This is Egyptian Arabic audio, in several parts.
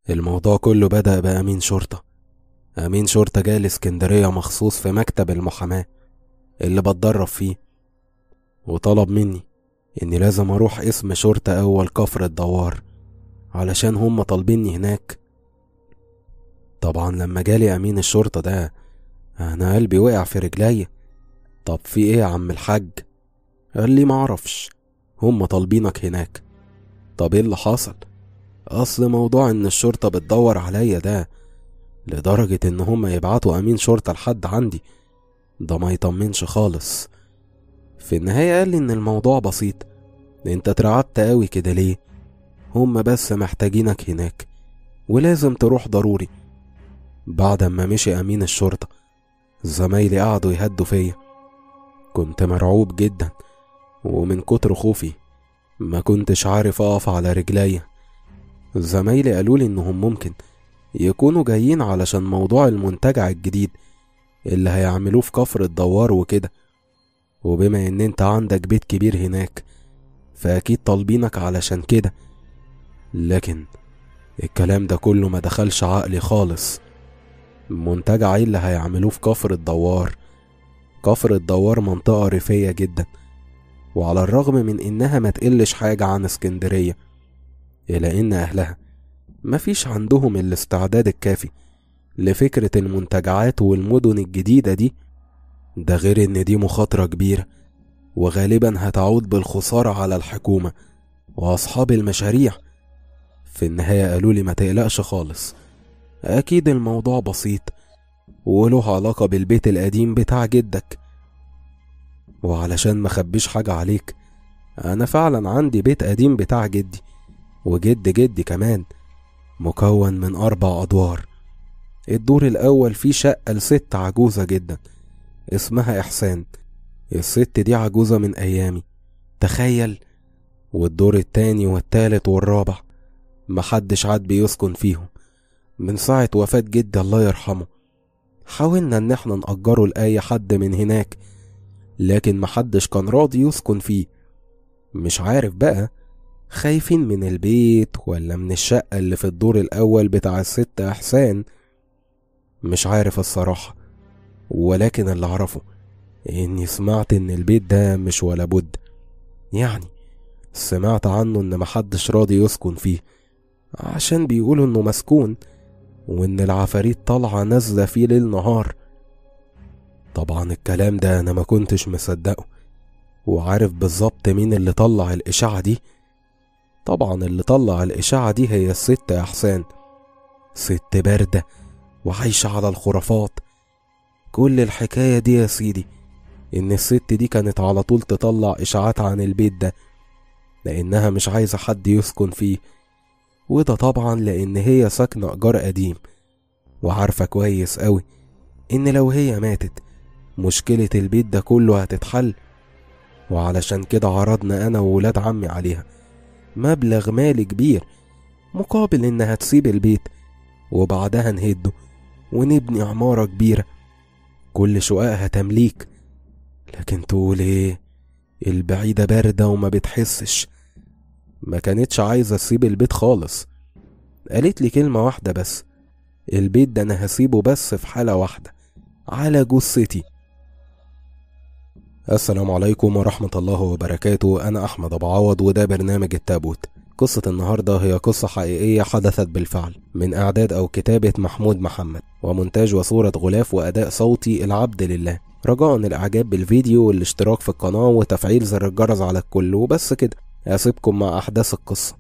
الموضوع كله بدأ بأمين شرطة أمين شرطة جاي اسكندرية مخصوص في مكتب المحاماة اللي بتدرب فيه وطلب مني إني لازم أروح اسم شرطة أول كفر الدوار علشان هم طالبيني هناك طبعا لما جالي أمين الشرطة ده أنا قلبي وقع في رجلي طب في إيه يا عم الحاج قال لي معرفش هم طالبينك هناك طب إيه اللي حصل أصل موضوع إن الشرطة بتدور عليا ده لدرجة إن هما يبعتوا أمين شرطة لحد عندي ده ما يطمنش خالص في النهاية قال لي إن الموضوع بسيط انت اترعبت قوي كده ليه هما بس محتاجينك هناك ولازم تروح ضروري بعد ما مشي أمين الشرطة زمايلي قعدوا يهدوا فيا كنت مرعوب جدا ومن كتر خوفي ما كنتش عارف أقف على رجليا زمايلي قالولي إنهم ممكن يكونوا جايين علشان موضوع المنتجع الجديد اللي هيعملوه في كفر الدوار وكده وبما إن أنت عندك بيت كبير هناك فأكيد طالبينك علشان كده لكن الكلام ده كله ما دخلش عقلي خالص منتجع ايه اللي هيعملوه في كفر الدوار كفر الدوار منطقة ريفية جدا وعلى الرغم من انها ما تقلش حاجة عن اسكندرية إلا إن أهلها مفيش عندهم الاستعداد الكافي لفكرة المنتجعات والمدن الجديدة دي ده غير إن دي مخاطرة كبيرة وغالبا هتعود بالخسارة على الحكومة وأصحاب المشاريع في النهاية قالوا لي ما تقلقش خالص أكيد الموضوع بسيط وله علاقة بالبيت القديم بتاع جدك وعلشان ما خبيش حاجة عليك أنا فعلا عندي بيت قديم بتاع جدي وجد جدي كمان مكون من أربع أدوار الدور الأول فيه شقة لست عجوزة جدا اسمها إحسان الست دي عجوزة من أيامي تخيل والدور التاني والتالت والرابع محدش عاد بيسكن فيهم من ساعة وفاة جدي الله يرحمه حاولنا ان احنا نأجره لأي حد من هناك لكن محدش كان راضي يسكن فيه مش عارف بقى خايفين من البيت ولا من الشقة اللي في الدور الأول بتاع الست إحسان مش عارف الصراحة ولكن اللي أعرفه إني سمعت إن البيت ده مش ولا بد يعني سمعت عنه إن محدش راضي يسكن فيه عشان بيقولوا إنه مسكون وإن العفاريت طالعة نازلة فيه ليل نهار طبعا الكلام ده أنا ما كنتش مصدقه وعارف بالظبط مين اللي طلع الإشاعة دي طبعا اللي طلع الإشاعة دي هي الست أحسان ست باردة وعايشة على الخرافات كل الحكاية دي يا سيدي إن الست دي كانت على طول تطلع إشاعات عن البيت ده لأنها مش عايزة حد يسكن فيه وده طبعا لأن هي ساكنة إيجار قديم وعارفة كويس أوي إن لو هي ماتت مشكلة البيت ده كله هتتحل وعلشان كده عرضنا أنا وولاد عمي عليها مبلغ مالي كبير مقابل إنها تسيب البيت وبعدها نهده ونبني عمارة كبيرة كل شققها تمليك لكن تقول ايه البعيدة باردة وما بتحسش ما كانتش عايزة تسيب البيت خالص قالت لي كلمة واحدة بس البيت ده أنا هسيبه بس في حالة واحدة على جثتي السلام عليكم ورحمة الله وبركاته أنا أحمد أبو عوض وده برنامج التابوت قصة النهاردة هي قصة حقيقية حدثت بالفعل من إعداد أو كتابة محمود محمد ومونتاج وصورة غلاف وأداء صوتي العبد لله رجاء الإعجاب بالفيديو والاشتراك في القناة وتفعيل زر الجرس على الكل وبس كده أسيبكم مع أحداث القصة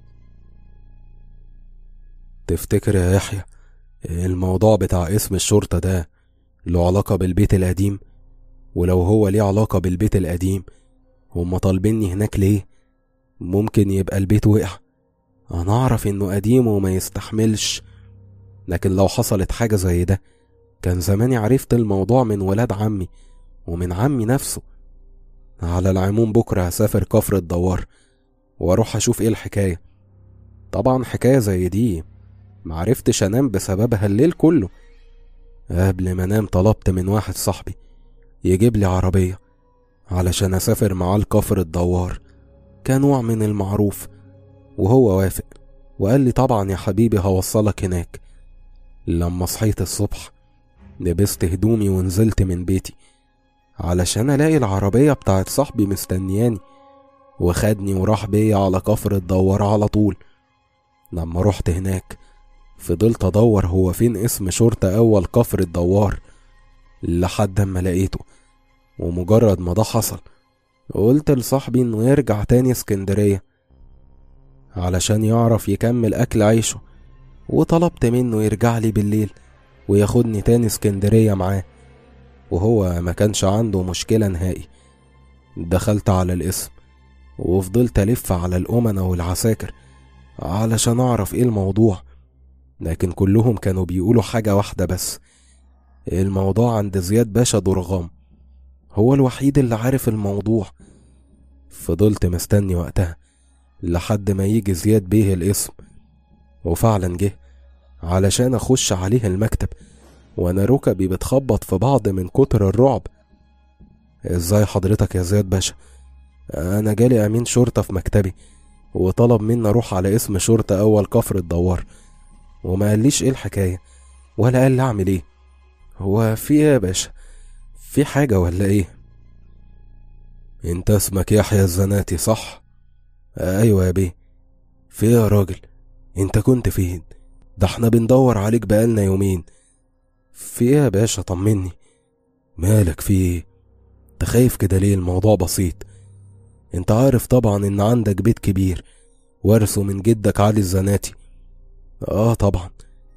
تفتكر يا يحيى الموضوع بتاع اسم الشرطة ده له علاقة بالبيت القديم ولو هو ليه علاقة بالبيت القديم هما طالبيني هناك ليه ممكن يبقى البيت وقع انا اعرف انه قديم وما يستحملش لكن لو حصلت حاجة زي ده كان زماني عرفت الموضوع من ولاد عمي ومن عمي نفسه على العموم بكرة هسافر كفر الدوار واروح اشوف ايه الحكاية طبعا حكاية زي دي معرفتش انام بسببها الليل كله قبل ما انام طلبت من واحد صاحبي يجيب لي عربية علشان اسافر معاه لكفر الدوار كنوع من المعروف وهو وافق وقال لي طبعا يا حبيبي هوصلك هناك لما صحيت الصبح لبست هدومي ونزلت من بيتي علشان الاقي العربية بتاعت صاحبي مستنياني وخدني وراح بيا على كفر الدوار على طول لما رحت هناك فضلت ادور هو فين اسم شرطة اول كفر الدوار لحد اما لقيته ومجرد ما ده حصل قلت لصاحبي انه يرجع تاني اسكندرية علشان يعرف يكمل اكل عيشه وطلبت منه يرجع لي بالليل وياخدني تاني اسكندرية معاه وهو ما كانش عنده مشكلة نهائي دخلت على الاسم وفضلت ألف على الأمنة والعساكر علشان أعرف إيه الموضوع لكن كلهم كانوا بيقولوا حاجة واحدة بس الموضوع عند زياد باشا درغام هو الوحيد اللي عارف الموضوع فضلت مستني وقتها لحد ما يجي زياد بيه الاسم وفعلا جه علشان اخش عليه المكتب وانا ركبي بتخبط في بعض من كتر الرعب ازاي حضرتك يا زياد باشا انا جالي امين شرطة في مكتبي وطلب مني اروح على اسم شرطة اول كفر الدوار وما قاليش ايه الحكاية ولا قال لي اعمل ايه هو في ايه يا باشا في حاجة ولا ايه انت اسمك يحيى الزناتي صح ايوه يا بيه في ايه يا راجل انت كنت فين ده احنا بندور عليك بقالنا يومين في ايه يا باشا طمني مالك في ايه انت خايف كده ليه الموضوع بسيط انت عارف طبعا ان عندك بيت كبير ورثه من جدك علي الزناتي اه طبعا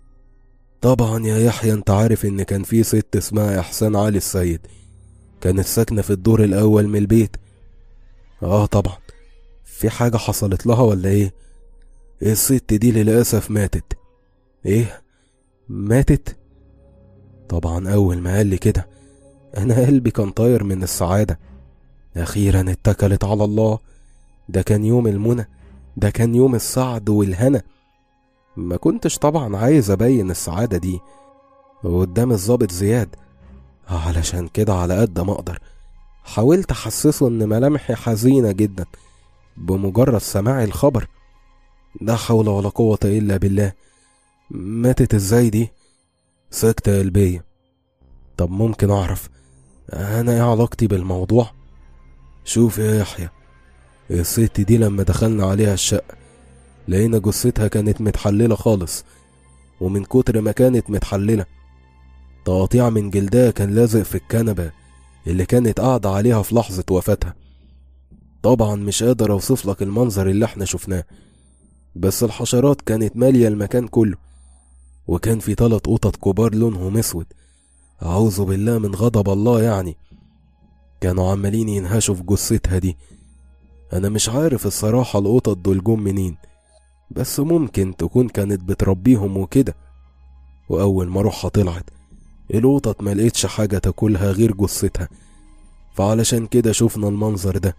طبعا يا يحيى انت عارف ان كان في ست اسمها احسان علي السيد كانت ساكنة في الدور الاول من البيت اه طبعا في حاجة حصلت لها ولا ايه الست دي للأسف ماتت ايه ماتت طبعا اول ما قال لي كده انا قلبي كان طاير من السعادة اخيرا اتكلت على الله ده كان يوم المنى ده كان يوم السعد والهنا ما كنتش طبعا عايز ابين السعادة دي قدام الظابط زياد علشان كده على قد ما اقدر حاولت احسسه ان ملامحي حزينة جدا بمجرد سماع الخبر لا حول ولا قوة الا بالله ماتت ازاي دي سكتة قلبية طب ممكن اعرف انا ايه علاقتي بالموضوع شوف يا يحيى الست دي لما دخلنا عليها الشقة لقينا جثتها كانت متحللة خالص ومن كتر ما كانت متحللة تقطيع من جلدها كان لازق في الكنبة اللي كانت قاعدة عليها في لحظة وفاتها طبعا مش قادر اوصف لك المنظر اللي احنا شفناه بس الحشرات كانت مالية المكان كله وكان في تلات قطط كبار لونهم اسود أعوذ بالله من غضب الله يعني كانوا عمالين ينهشوا في جثتها دي أنا مش عارف الصراحة القطط دول جم منين بس ممكن تكون كانت بتربيهم وكده وأول ما روحها طلعت القطط ما لقيتش حاجة تاكلها غير جثتها فعلشان كده شفنا المنظر ده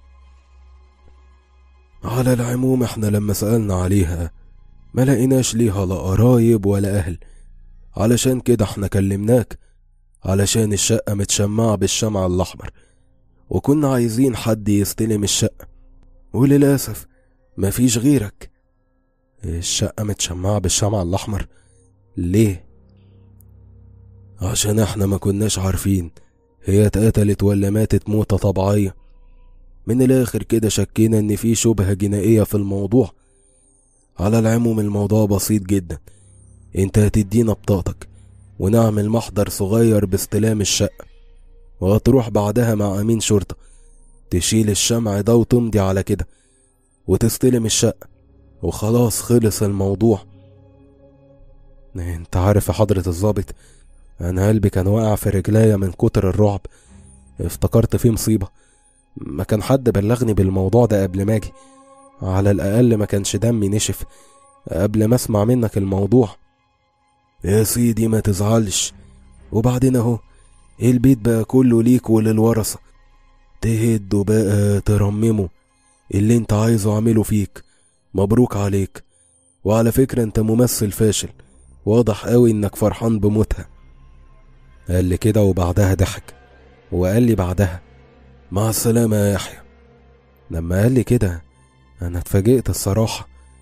على العموم احنا لما سألنا عليها ما لقيناش ليها لا قرايب ولا أهل علشان كده احنا كلمناك علشان الشقة متشمعة بالشمع الأحمر وكنا عايزين حد يستلم الشقة وللأسف مفيش غيرك الشقة متشمعة بالشمع الأحمر ليه؟ عشان احنا ما كناش عارفين هي اتقتلت ولا ماتت موتة طبيعية من الآخر كده شكينا إن في شبهة جنائية في الموضوع على العموم الموضوع بسيط جدا انت هتدينا بطاقتك ونعمل محضر صغير باستلام الشقة وهتروح بعدها مع أمين شرطة تشيل الشمع ده وتمضي على كده وتستلم الشقة وخلاص خلص الموضوع انت عارف يا حضرة الظابط انا قلبي كان واقع في رجليا من كتر الرعب افتكرت في مصيبة ما كان حد بلغني بالموضوع ده قبل ما اجي على الاقل ما كانش دمي نشف قبل ما اسمع منك الموضوع يا سيدي ما تزعلش وبعدين اهو البيت بقى كله ليك وللورثة تهده بقى ترممه اللي انت عايزه اعمله فيك مبروك عليك وعلى فكرة انت ممثل فاشل واضح قوي انك فرحان بموتها قال لي كده وبعدها ضحك وقال لي بعدها مع السلامة يا يحيى لما قال لي كده انا اتفاجئت الصراحة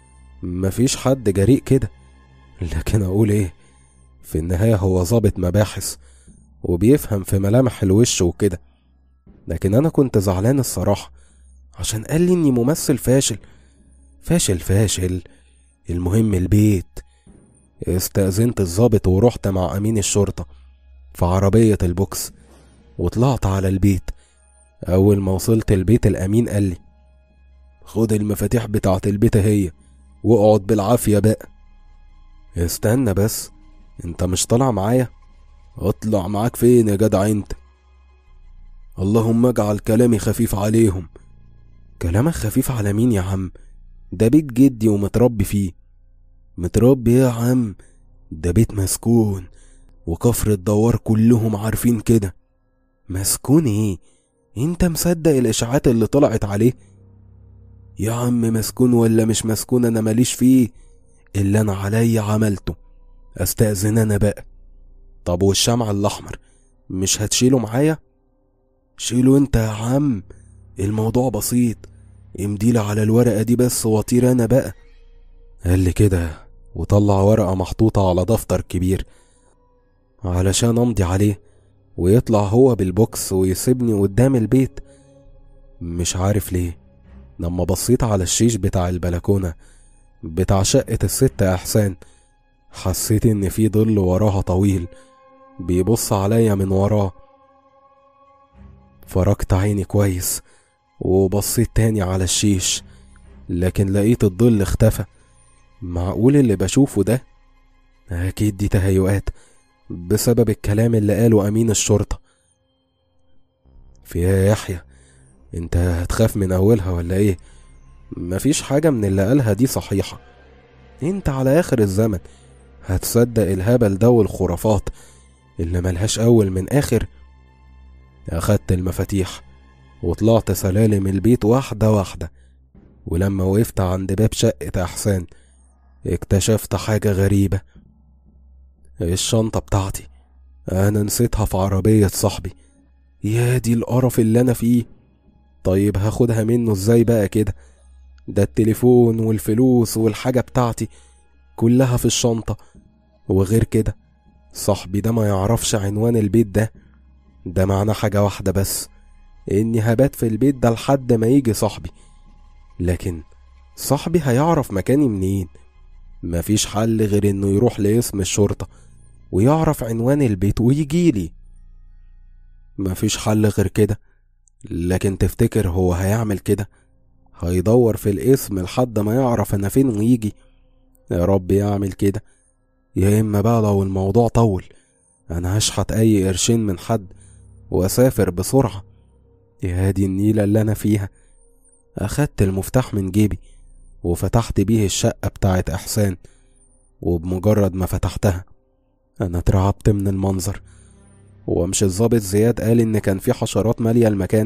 مفيش حد جريء كده لكن اقول ايه في النهاية هو ظابط مباحث وبيفهم في ملامح الوش وكده لكن انا كنت زعلان الصراحة عشان قال لي اني ممثل فاشل فاشل فاشل المهم البيت استأذنت الظابط ورحت مع أمين الشرطة في عربية البوكس وطلعت على البيت أول ما وصلت البيت الأمين قال لي خد المفاتيح بتاعة البيت هي واقعد بالعافية بقى استنى بس انت مش طالع معايا اطلع معاك فين يا جدع انت اللهم اجعل كلامي خفيف عليهم كلامك خفيف على مين يا عم ده بيت جدي ومتربي فيه متربي ايه يا عم ده بيت مسكون وكفر الدوار كلهم عارفين كده مسكون ايه انت مصدق الاشاعات اللي طلعت عليه يا عم مسكون ولا مش مسكون انا ماليش فيه اللي انا عليا عملته استأذن انا بقى طب والشمع الاحمر مش هتشيله معايا شيله انت يا عم الموضوع بسيط امديلي على الورقة دي بس واطير انا بقى قال لي كده وطلع ورقة محطوطة على دفتر كبير علشان امضي عليه ويطلع هو بالبوكس ويسيبني قدام البيت مش عارف ليه لما بصيت على الشيش بتاع البلكونة بتاع شقة الست أحسان حسيت إن في ظل وراها طويل بيبص عليا من وراه فركت عيني كويس وبصيت تاني على الشيش لكن لقيت الظل اختفى معقول اللي بشوفه ده أكيد دي تهيؤات بسبب الكلام اللي قاله أمين الشرطة في إيه يا يحيى انت هتخاف من أولها ولا ايه مفيش حاجة من اللي قالها دي صحيحة انت على آخر الزمن هتصدق الهبل ده والخرافات اللي ملهاش أول من آخر أخدت المفاتيح وطلعت سلالم البيت واحدة واحدة ولما وقفت عند باب شقة أحسان اكتشفت حاجة غريبة الشنطة بتاعتي أنا نسيتها في عربية صاحبي يا دي القرف اللي أنا فيه طيب هاخدها منه ازاي بقى كده ده التليفون والفلوس والحاجة بتاعتي كلها في الشنطة وغير كده صاحبي ده ما يعرفش عنوان البيت ده ده معناه حاجة واحدة بس إني هبات في البيت ده لحد ما يجي صاحبي لكن صاحبي هيعرف مكاني منين مفيش حل غير إنه يروح لاسم الشرطة ويعرف عنوان البيت ويجيلي مفيش حل غير كده لكن تفتكر هو هيعمل كده هيدور في الاسم لحد ما يعرف انا فين ويجي يا رب يعمل كده يا اما بقى لو الموضوع طول انا هشحت اي قرشين من حد واسافر بسرعة يا دي النيلة اللي انا فيها اخدت المفتاح من جيبي وفتحت بيه الشقة بتاعت احسان وبمجرد ما فتحتها انا اترعبت من المنظر ومش الظابط زياد قال ان كان في حشرات مالية المكان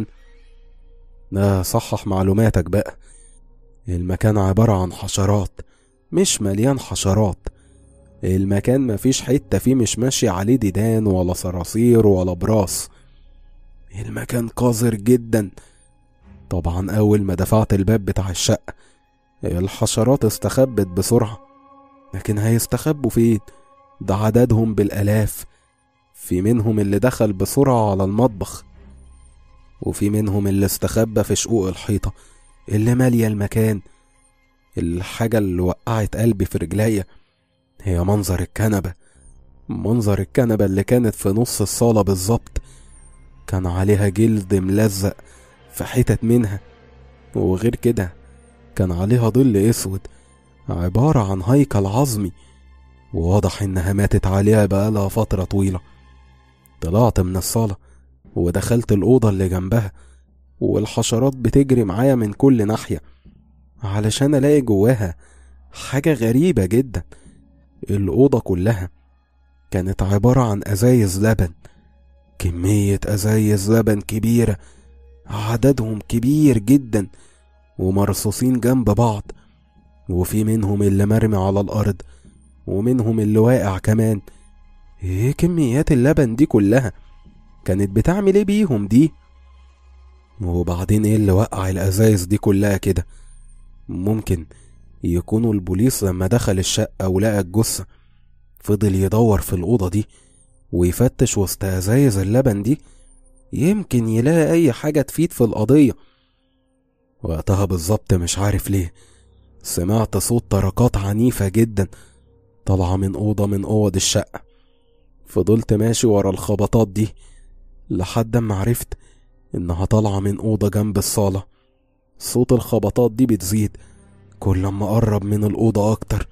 لا صحح معلوماتك بقى المكان عبارة عن حشرات مش مليان حشرات المكان مفيش حتة فيه مش ماشي عليه ديدان ولا صراصير ولا براس المكان قذر جدا طبعا أول ما دفعت الباب بتاع الشقة الحشرات استخبت بسرعة لكن هيستخبوا فين ده عددهم بالآلاف في منهم اللي دخل بسرعة على المطبخ وفي منهم اللي استخبى في شقوق الحيطة اللي مالية المكان الحاجة اللي وقعت قلبي في رجليا هي منظر الكنبة منظر الكنبة اللي كانت في نص الصالة بالظبط كان عليها جلد ملزق في حتت منها وغير كده كان عليها ظل اسود عبارة عن هيكل عظمي وواضح انها ماتت عليها بقالها فترة طويلة طلعت من الصالة ودخلت الأوضة اللي جنبها والحشرات بتجري معايا من كل ناحية علشان ألاقي جواها حاجة غريبة جدا الأوضة كلها كانت عبارة عن أزايز لبن كمية أزايز لبن كبيرة عددهم كبير جدا ومرصوصين جنب بعض وفي منهم اللي مرمي على الأرض ومنهم اللي واقع كمان ايه كميات اللبن دي كلها كانت بتعمل ايه بيهم دي وبعدين ايه اللي وقع الازايز دي كلها كده ممكن يكونوا البوليس لما دخل الشقة ولقى الجثة فضل يدور في الأوضة دي ويفتش وسط أزايز اللبن دي يمكن يلاقي أي حاجة تفيد في القضية وقتها بالظبط مش عارف ليه سمعت صوت طرقات عنيفة جدا طالعة من أوضة من أوض الشقة فضلت ماشي ورا الخبطات دي لحد ما عرفت إنها طالعة من أوضة جنب الصالة صوت الخبطات دي بتزيد كل ما قرب من الأوضة أكتر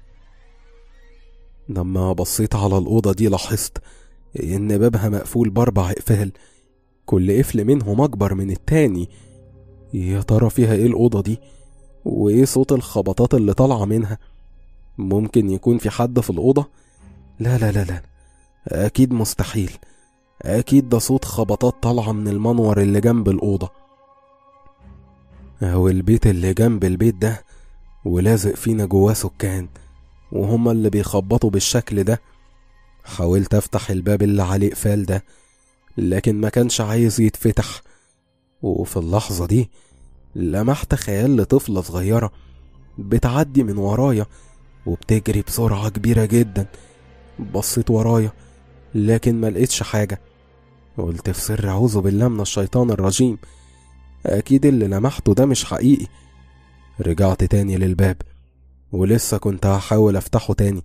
لما بصيت على الأوضة دي لاحظت إن بابها مقفول بأربع أقفال كل قفل منهم أكبر من التاني يا ترى فيها إيه الأوضة دي وإيه صوت الخبطات اللي طالعة منها ممكن يكون في حد في الأوضة لا لا لا لا أكيد مستحيل أكيد ده صوت خبطات طالعة من المنور اللي جنب الأوضة أو البيت اللي جنب البيت ده ولازق فينا جواه سكان وهما اللي بيخبطوا بالشكل ده حاولت أفتح الباب اللي عليه قفال ده لكن ما كانش عايز يتفتح وفي اللحظة دي لمحت خيال لطفلة صغيرة بتعدي من ورايا وبتجري بسرعة كبيرة جدا بصيت ورايا لكن ما لقيتش حاجة قلت في سر أعوذ بالله من الشيطان الرجيم أكيد اللي لمحته ده مش حقيقي رجعت تاني للباب ولسه كنت هحاول أفتحه تاني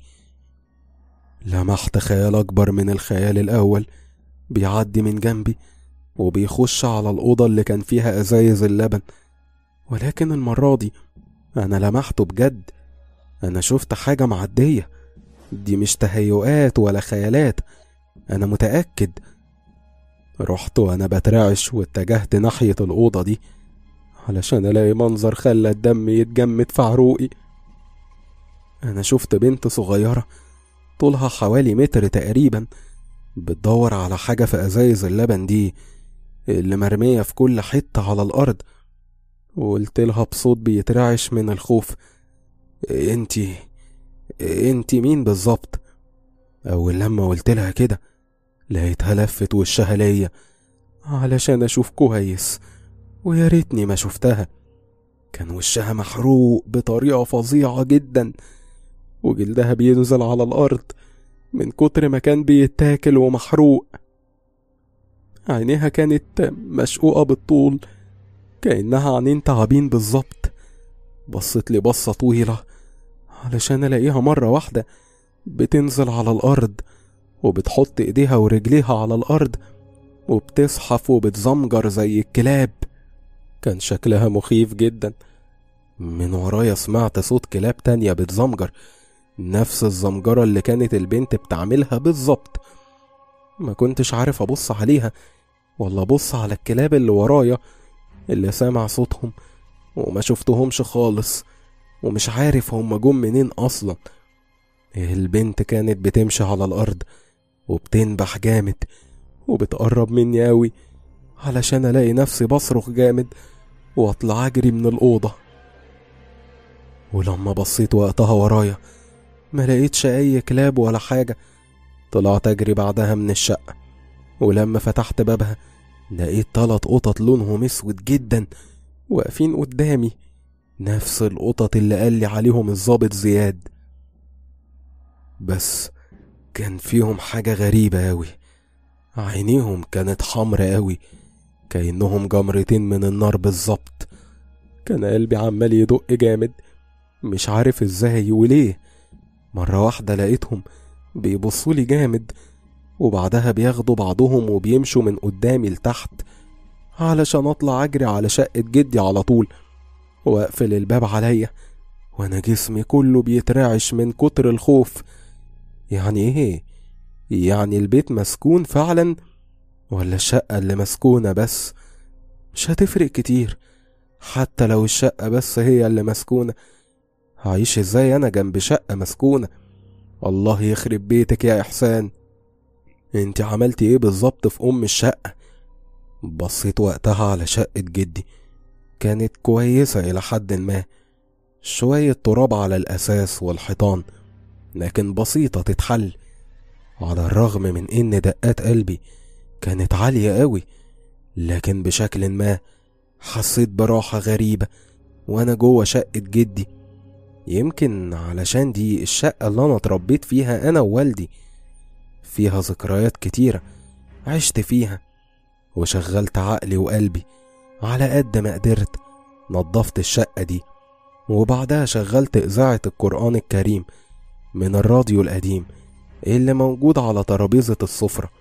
لمحت خيال أكبر من الخيال الأول بيعدي من جنبي وبيخش على الأوضة اللي كان فيها أزايز اللبن ولكن المرة دي أنا لمحته بجد أنا شفت حاجة معدية دي مش تهيؤات ولا خيالات أنا متأكد رحت وأنا بترعش واتجهت ناحية الأوضة دي علشان ألاقي منظر خلى الدم يتجمد في عروقي أنا شفت بنت صغيرة طولها حوالي متر تقريبا بتدور على حاجة في أزايز اللبن دي اللي مرمية في كل حتة على الأرض وقلت لها بصوت بيترعش من الخوف انتي انتي مين بالظبط أول لما قلت لها كده لقيتها لفت وشها ليا علشان أشوف كويس ويا ريتني ما شفتها كان وشها محروق بطريقة فظيعة جدا وجلدها بينزل على الأرض من كتر ما كان بيتاكل ومحروق عينيها كانت مشقوقة بالطول كأنها عينين تعابين بالظبط بصت لي بصة طويلة علشان ألاقيها مرة واحدة بتنزل على الأرض وبتحط إيديها ورجليها على الأرض وبتزحف وبتزمجر زي الكلاب كان شكلها مخيف جدا من ورايا سمعت صوت كلاب تانية بتزمجر نفس الزمجرة اللي كانت البنت بتعملها بالظبط ما كنتش عارف أبص عليها ولا أبص على الكلاب اللي ورايا اللي سامع صوتهم وما شفتهمش خالص ومش عارف هما جم منين أصلا البنت كانت بتمشي على الأرض وبتنبح جامد وبتقرب مني أوي علشان ألاقي نفسي بصرخ جامد وأطلع أجري من الأوضة ولما بصيت وقتها ورايا ما لقيتش أي كلاب ولا حاجة طلعت أجري بعدها من الشقة ولما فتحت بابها لقيت تلات قطط لونهم اسود جدا واقفين قدامي نفس القطط اللي قال لي عليهم الظابط زياد بس كان فيهم حاجة غريبة أوي عينيهم كانت حمرة أوي كأنهم جمرتين من النار بالظبط كان قلبي عمال يدق جامد مش عارف ازاي وليه مرة واحدة لقيتهم بيبصولي جامد وبعدها بياخدوا بعضهم وبيمشوا من قدامي لتحت علشان اطلع اجري على شقة جدي على طول واقفل الباب عليا وانا جسمي كله بيترعش من كتر الخوف يعني ايه يعني البيت مسكون فعلا ولا الشقة اللي مسكونة بس مش هتفرق كتير حتى لو الشقة بس هي اللي مسكونة هعيش ازاي انا جنب شقة مسكونة الله يخرب بيتك يا احسان انت عملتي ايه بالظبط في ام الشقة بصيت وقتها على شقة جدي كانت كويسة الى حد ما شوية تراب على الاساس والحيطان لكن بسيطة تتحل على الرغم من ان دقات قلبي كانت عالية قوي لكن بشكل ما حسيت براحة غريبة وانا جوه شقة جدي يمكن علشان دي الشقة اللي أنا اتربيت فيها أنا ووالدي فيها ذكريات كتيرة عشت فيها وشغلت عقلي وقلبي على قد ما قدرت نظفت الشقة دي وبعدها شغلت إذاعة القرآن الكريم من الراديو القديم اللي موجود على ترابيزة السفرة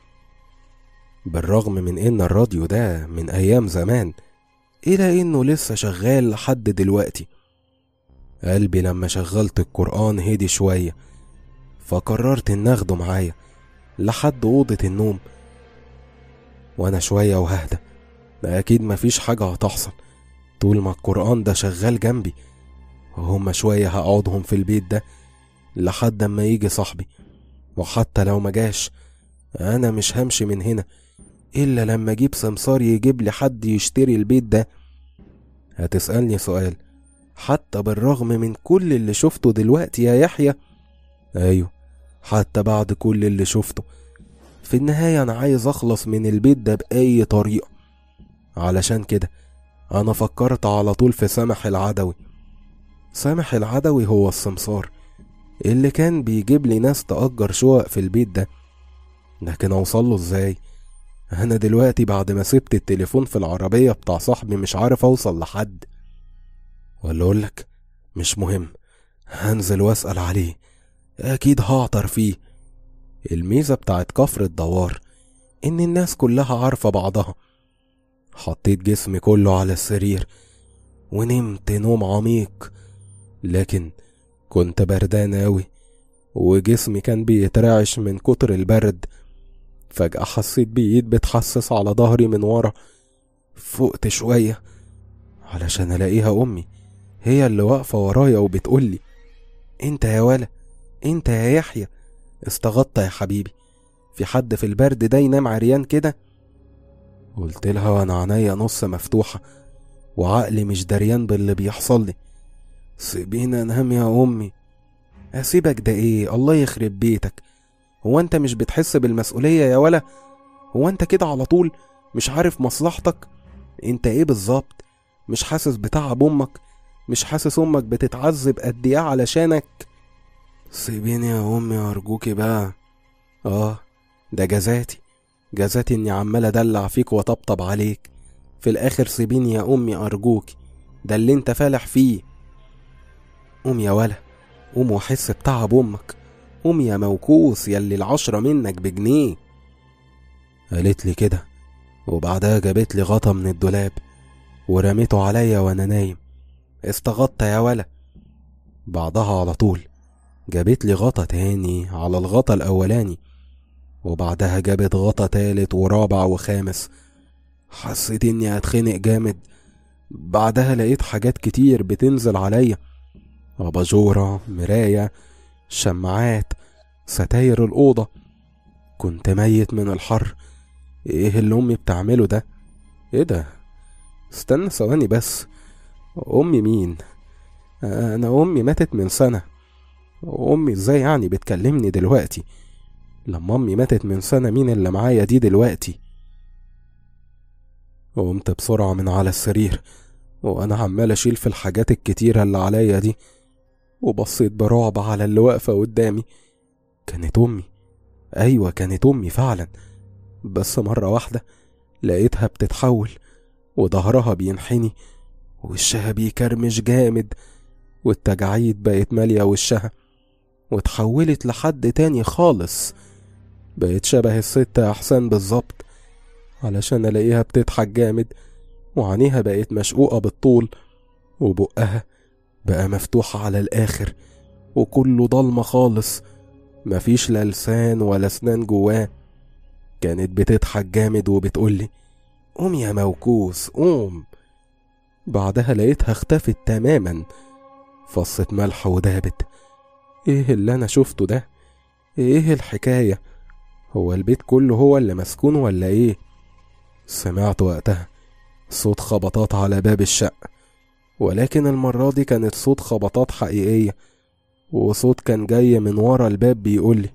بالرغم من إن الراديو ده من أيام زمان إلى إنه لسه شغال لحد دلوقتي قلبي لما شغلت القرآن هدي شوية فقررت إن أخده معايا لحد أوضة النوم وأنا شوية وههدى أكيد مفيش حاجة هتحصل طول ما القرآن ده شغال جنبي وهما شوية هقعدهم في البيت ده لحد أما يجي صاحبي وحتى لو ما جاش أنا مش همشي من هنا إلا لما أجيب سمسار يجيب لي حد يشتري البيت ده هتسألني سؤال حتى بالرغم من كل اللي شفته دلوقتي يا يحيى أيوه حتى بعد كل اللي شفته في النهاية أنا عايز أخلص من البيت ده بأي طريقة علشان كده أنا فكرت على طول في سامح العدوي سامح العدوي هو السمسار اللي كان بيجيب لي ناس تأجر شقق في البيت ده لكن أوصله إزاي أنا دلوقتي بعد ما سبت التليفون في العربية بتاع صاحبي مش عارف أوصل لحد ولا أقولك مش مهم هنزل وأسأل عليه أكيد هعطر فيه الميزة بتاعت كفر الدوار إن الناس كلها عارفة بعضها حطيت جسمي كله على السرير ونمت نوم عميق لكن كنت بردان أوي وجسمي كان بيترعش من كتر البرد فجأة حسيت بإيد بتحسس على ظهري من ورا فقت شوية علشان ألاقيها أمي هي اللي واقفة ورايا وبتقولي انت يا ولا انت يا يحيى استغطى يا حبيبي في حد في البرد ده ينام عريان كده قلت لها وانا عينيا نص مفتوحة وعقلي مش دريان باللي بيحصل لي سيبينا انام يا امي اسيبك ده ايه الله يخرب بيتك هو انت مش بتحس بالمسؤولية يا ولا هو انت كده على طول مش عارف مصلحتك انت ايه بالظبط مش حاسس بتعب امك مش حاسس امك بتتعذب قد ايه علشانك سيبيني يا امي ارجوكي بقى اه ده جزاتي جزاتي اني عمال ادلع فيك واطبطب عليك في الاخر سيبيني يا امي ارجوكي ده اللي انت فالح فيه قوم يا ولا قوم وحس بتعب امك قوم يا موكوس يلي العشرة منك بجنيه قالت لي كده وبعدها جابت لي غطا من الدولاب ورميته عليا وانا نايم استغطى يا ولا بعدها على طول جابت لي غطا تاني على الغطا الأولاني وبعدها جابت غطا تالت ورابع وخامس حسيت اني هتخنق جامد بعدها لقيت حاجات كتير بتنزل عليا أباجورة مراية شماعات ستاير الأوضة كنت ميت من الحر ايه اللي أمي بتعمله ده ايه ده استنى ثواني بس أمي مين أنا أمي ماتت من سنة أمي إزاي يعني بتكلمني دلوقتي لما أمي ماتت من سنة مين اللي معايا دي دلوقتي قمت بسرعة من على السرير وأنا عمال أشيل في الحاجات الكتيرة اللي عليا دي وبصيت برعب على اللي واقفة قدامي كانت أمي أيوة كانت أمي فعلا بس مرة واحدة لقيتها بتتحول وظهرها بينحني وشها بيكرمش جامد والتجاعيد بقت مالية وشها واتحولت لحد تاني خالص بقت شبه الست أحسن بالظبط علشان ألاقيها بتضحك جامد وعينيها بقت مشقوقة بالطول وبقها بقى مفتوح على الآخر وكله ضلمة خالص مفيش لا لسان ولا اسنان جواه كانت بتضحك جامد وبتقولي قوم يا موكوس قوم بعدها لقيتها اختفت تماما فصت ملح ودابت ايه اللي انا شفته ده ايه الحكاية هو البيت كله هو اللي مسكون ولا ايه سمعت وقتها صوت خبطات على باب الشقة ولكن المرة دي كانت صوت خبطات حقيقية وصوت كان جاي من ورا الباب بيقولي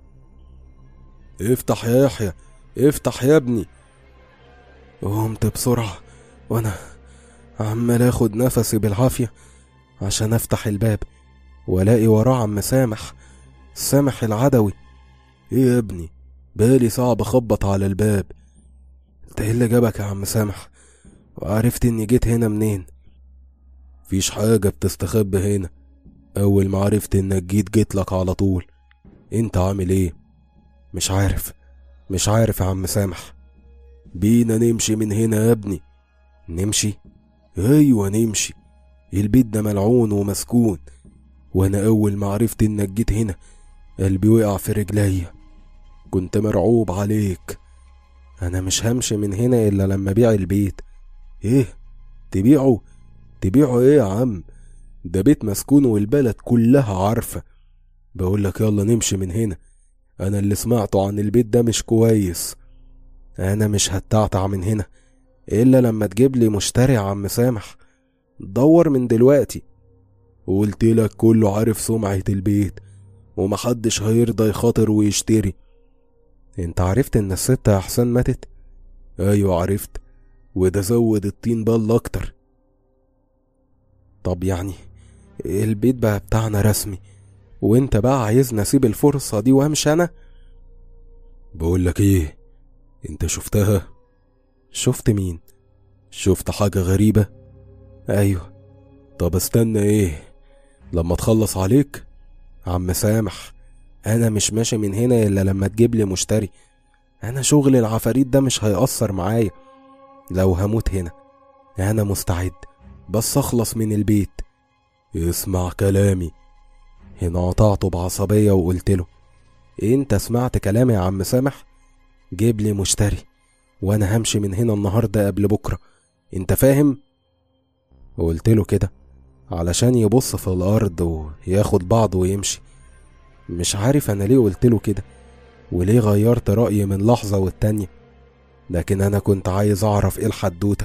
افتح يا يحيى افتح يا ابني قمت بسرعة وانا عمال اخد نفسي بالعافية عشان افتح الباب والاقي وراه عم سامح سامح العدوي ايه يا ابني بالي ساعة بخبط على الباب انت ايه اللي جابك يا عم سامح وعرفت اني جيت هنا منين فيش حاجة بتستخبى هنا اول ما عرفت انك جيت جيت لك على طول انت عامل ايه مش عارف مش عارف يا عم سامح بينا نمشي من هنا يا ابني نمشي ايوه نمشي البيت ده ملعون ومسكون وانا اول ما عرفت انك جيت هنا قلبي وقع في رجليا كنت مرعوب عليك انا مش همشي من هنا الا لما ابيع البيت ايه تبيعه تبيعه ايه يا عم ده بيت مسكون والبلد كلها عارفة بقولك يلا نمشي من هنا انا اللي سمعته عن البيت ده مش كويس انا مش هتعتع من هنا الا لما تجيب لي مشتري يا عم سامح دور من دلوقتي قلت لك كله عارف سمعة البيت ومحدش هيرضى يخاطر ويشتري انت عرفت ان الست يا حسين ماتت ايوه عرفت وده زود الطين بل اكتر طب يعني البيت بقى بتاعنا رسمي وانت بقى عايزني اسيب الفرصة دي وامشي انا بقولك ايه انت شفتها شفت مين شفت حاجة غريبة ايوه طب استنى ايه لما تخلص عليك عم سامح انا مش ماشي من هنا الا لما تجيب لي مشتري انا شغل العفاريت ده مش هيأثر معايا لو هموت هنا انا مستعد بس اخلص من البيت اسمع كلامي هنا قطعته بعصبية وقلت له انت سمعت كلامي يا عم سامح جيب لي مشتري وانا همشي من هنا النهاردة قبل بكرة انت فاهم وقلت له كده علشان يبص في الارض وياخد بعضه ويمشي مش عارف انا ليه قلت له كده وليه غيرت رأيي من لحظة والتانية لكن انا كنت عايز اعرف ايه الحدوتة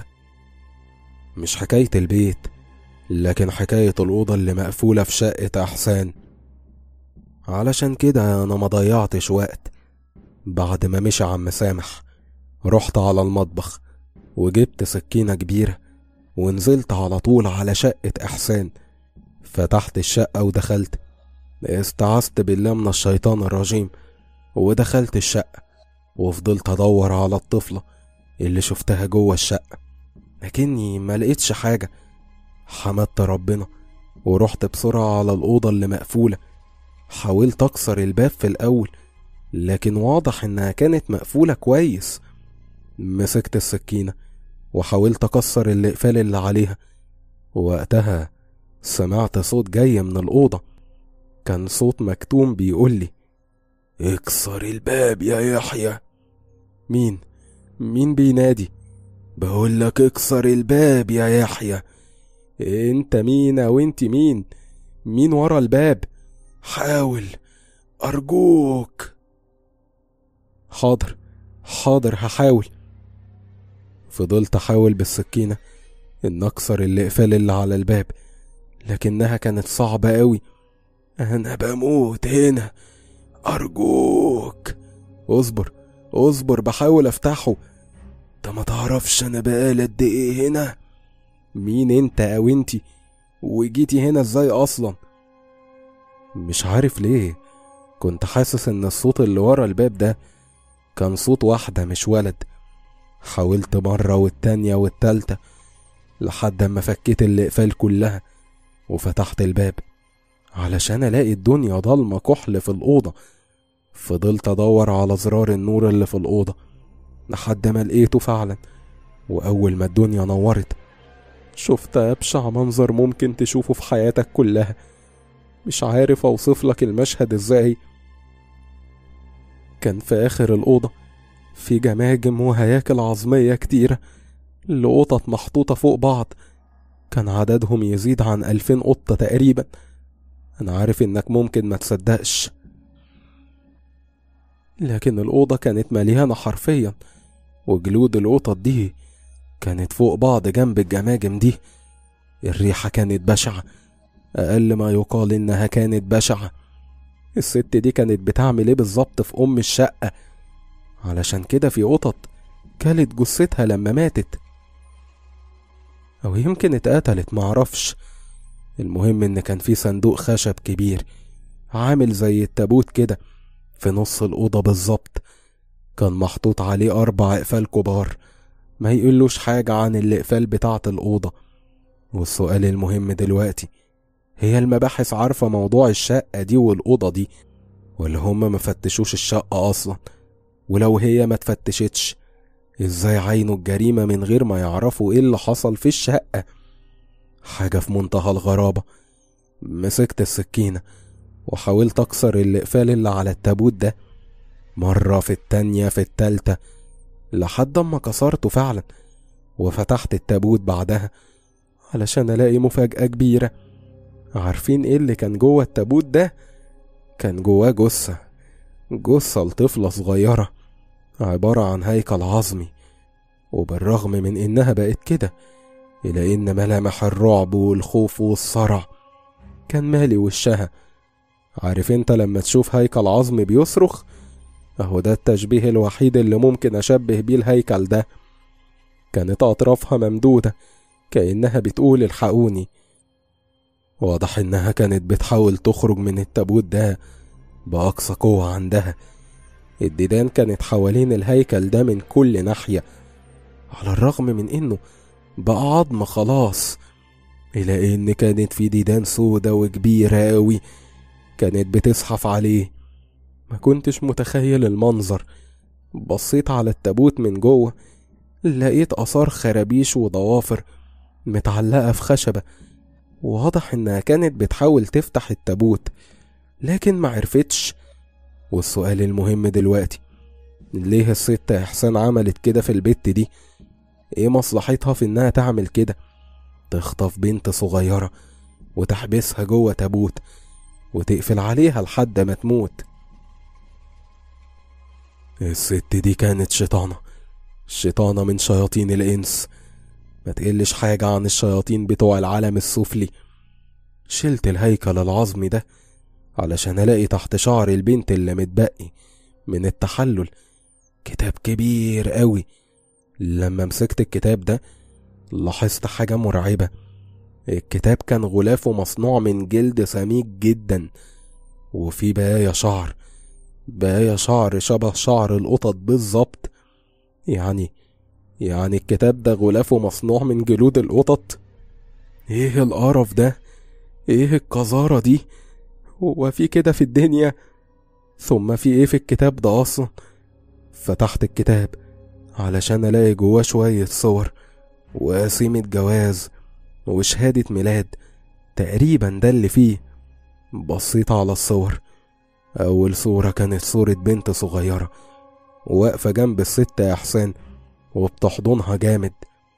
مش حكاية البيت لكن حكاية الأوضة اللي مقفولة في شقة أحسان علشان كده أنا ما ضيعتش وقت بعد ما مشي عم سامح رحت على المطبخ وجبت سكينة كبيرة ونزلت على طول على شقة إحسان فتحت الشقة ودخلت استعذت بالله من الشيطان الرجيم ودخلت الشقة وفضلت أدور على الطفلة اللي شفتها جوه الشقة لكني ما لقيتش حاجة حمدت ربنا ورحت بسرعة على الأوضة اللي مقفولة حاولت أكسر الباب في الأول لكن واضح إنها كانت مقفولة كويس مسكت السكينة وحاولت أكسر الإقفال اللي عليها وقتها سمعت صوت جاي من الأوضة كان صوت مكتوم بيقول لي اكسر الباب يا يحيى مين مين بينادي بقول لك اكسر الباب يا يحيى انت مين او انت مين مين ورا الباب حاول ارجوك حاضر حاضر هحاول فضلت احاول بالسكينة ان اكسر الاقفال اللي على الباب لكنها كانت صعبة قوي انا بموت هنا ارجوك اصبر اصبر بحاول افتحه انت ما تعرفش انا بقالي قد ايه هنا مين انت او انتي وجيتي هنا ازاي اصلا مش عارف ليه كنت حاسس ان الصوت اللي ورا الباب ده كان صوت واحدة مش ولد حاولت مرة والتانية والتالتة لحد ما فكيت الإقفال كلها وفتحت الباب علشان ألاقي الدنيا ضلمة كحل في الأوضة فضلت أدور على زرار النور اللي في الأوضة لحد ما لقيته فعلا وأول ما الدنيا نورت شفت أبشع منظر ممكن تشوفه في حياتك كلها مش عارف أوصف لك المشهد إزاي كان في آخر الأوضة في جماجم وهياكل عظمية كتيرة لقطط محطوطة فوق بعض كان عددهم يزيد عن ألفين قطة تقريبا أنا عارف إنك ممكن ما تصدقش لكن الأوضة كانت مليانة حرفيا وجلود القطط دي كانت فوق بعض جنب الجماجم دي الريحة كانت بشعة أقل ما يقال إنها كانت بشعة الست دي كانت بتعمل إيه بالظبط في أم الشقة علشان كده في قطط كلت جثتها لما ماتت أو يمكن اتقتلت معرفش المهم ان كان في صندوق خشب كبير عامل زي التابوت كده في نص الأوضة بالظبط كان محطوط عليه أربع إقفال كبار ما يقولوش حاجة عن الإقفال بتاعة الأوضة والسؤال المهم دلوقتي هي المباحث عارفة موضوع الشقة دي والأوضة دي ولا هما ما فتشوش الشقة أصلا ولو هي ما تفتشتش ازاي عينوا الجريمة من غير ما يعرفوا ايه اللي حصل في الشقة حاجة في منتهى الغرابة مسكت السكينة وحاولت أكسر الإقفال اللي على التابوت ده مرة في التانية في التالتة لحد ما كسرته فعلا وفتحت التابوت بعدها علشان ألاقي مفاجأة كبيرة عارفين ايه اللي كان جوه التابوت ده؟ كان جواه جثة جثة لطفلة صغيرة عبارة عن هيكل عظمي وبالرغم من إنها بقت كده إلا إن ملامح الرعب والخوف والصرع كان مالي وشها عارف انت لما تشوف هيكل عظمي بيصرخ اهو ده التشبيه الوحيد اللي ممكن اشبه بيه الهيكل ده كانت اطرافها ممدودة كأنها بتقول الحقوني واضح انها كانت بتحاول تخرج من التابوت ده بأقصى قوة عندها الديدان كانت حوالين الهيكل ده من كل ناحية على الرغم من انه بقى عظم خلاص إلى إن كانت في ديدان سودة وكبيرة أوي كانت بتزحف عليه ما كنتش متخيل المنظر بصيت على التابوت من جوه لقيت آثار خرابيش وضوافر متعلقة في خشبة واضح إنها كانت بتحاول تفتح التابوت لكن ما عرفتش والسؤال المهم دلوقتي ليه الست إحسان عملت كده في البت دي ايه مصلحتها في انها تعمل كده تخطف بنت صغيرة وتحبسها جوه تابوت وتقفل عليها لحد ما تموت الست دي كانت شيطانة شيطانة من شياطين الإنس ما تقلش حاجة عن الشياطين بتوع العالم السفلي شلت الهيكل العظمي ده علشان ألاقي تحت شعر البنت اللي متبقي من التحلل كتاب كبير قوي لما مسكت الكتاب ده لاحظت حاجة مرعبة الكتاب كان غلافه مصنوع من جلد سميك جدا وفي بقايا شعر بقايا شعر شبه شعر القطط بالظبط يعني يعني الكتاب ده غلافه مصنوع من جلود القطط ايه القرف ده ايه القذارة دي هو في كده في الدنيا ثم في ايه في الكتاب ده اصلا فتحت الكتاب علشان الاقي جواه شوية صور وقسيمة جواز وشهادة ميلاد تقريبا ده اللي فيه بصيت على الصور أول صورة كانت صورة بنت صغيرة واقفة جنب الست إحسان وبتحضنها جامد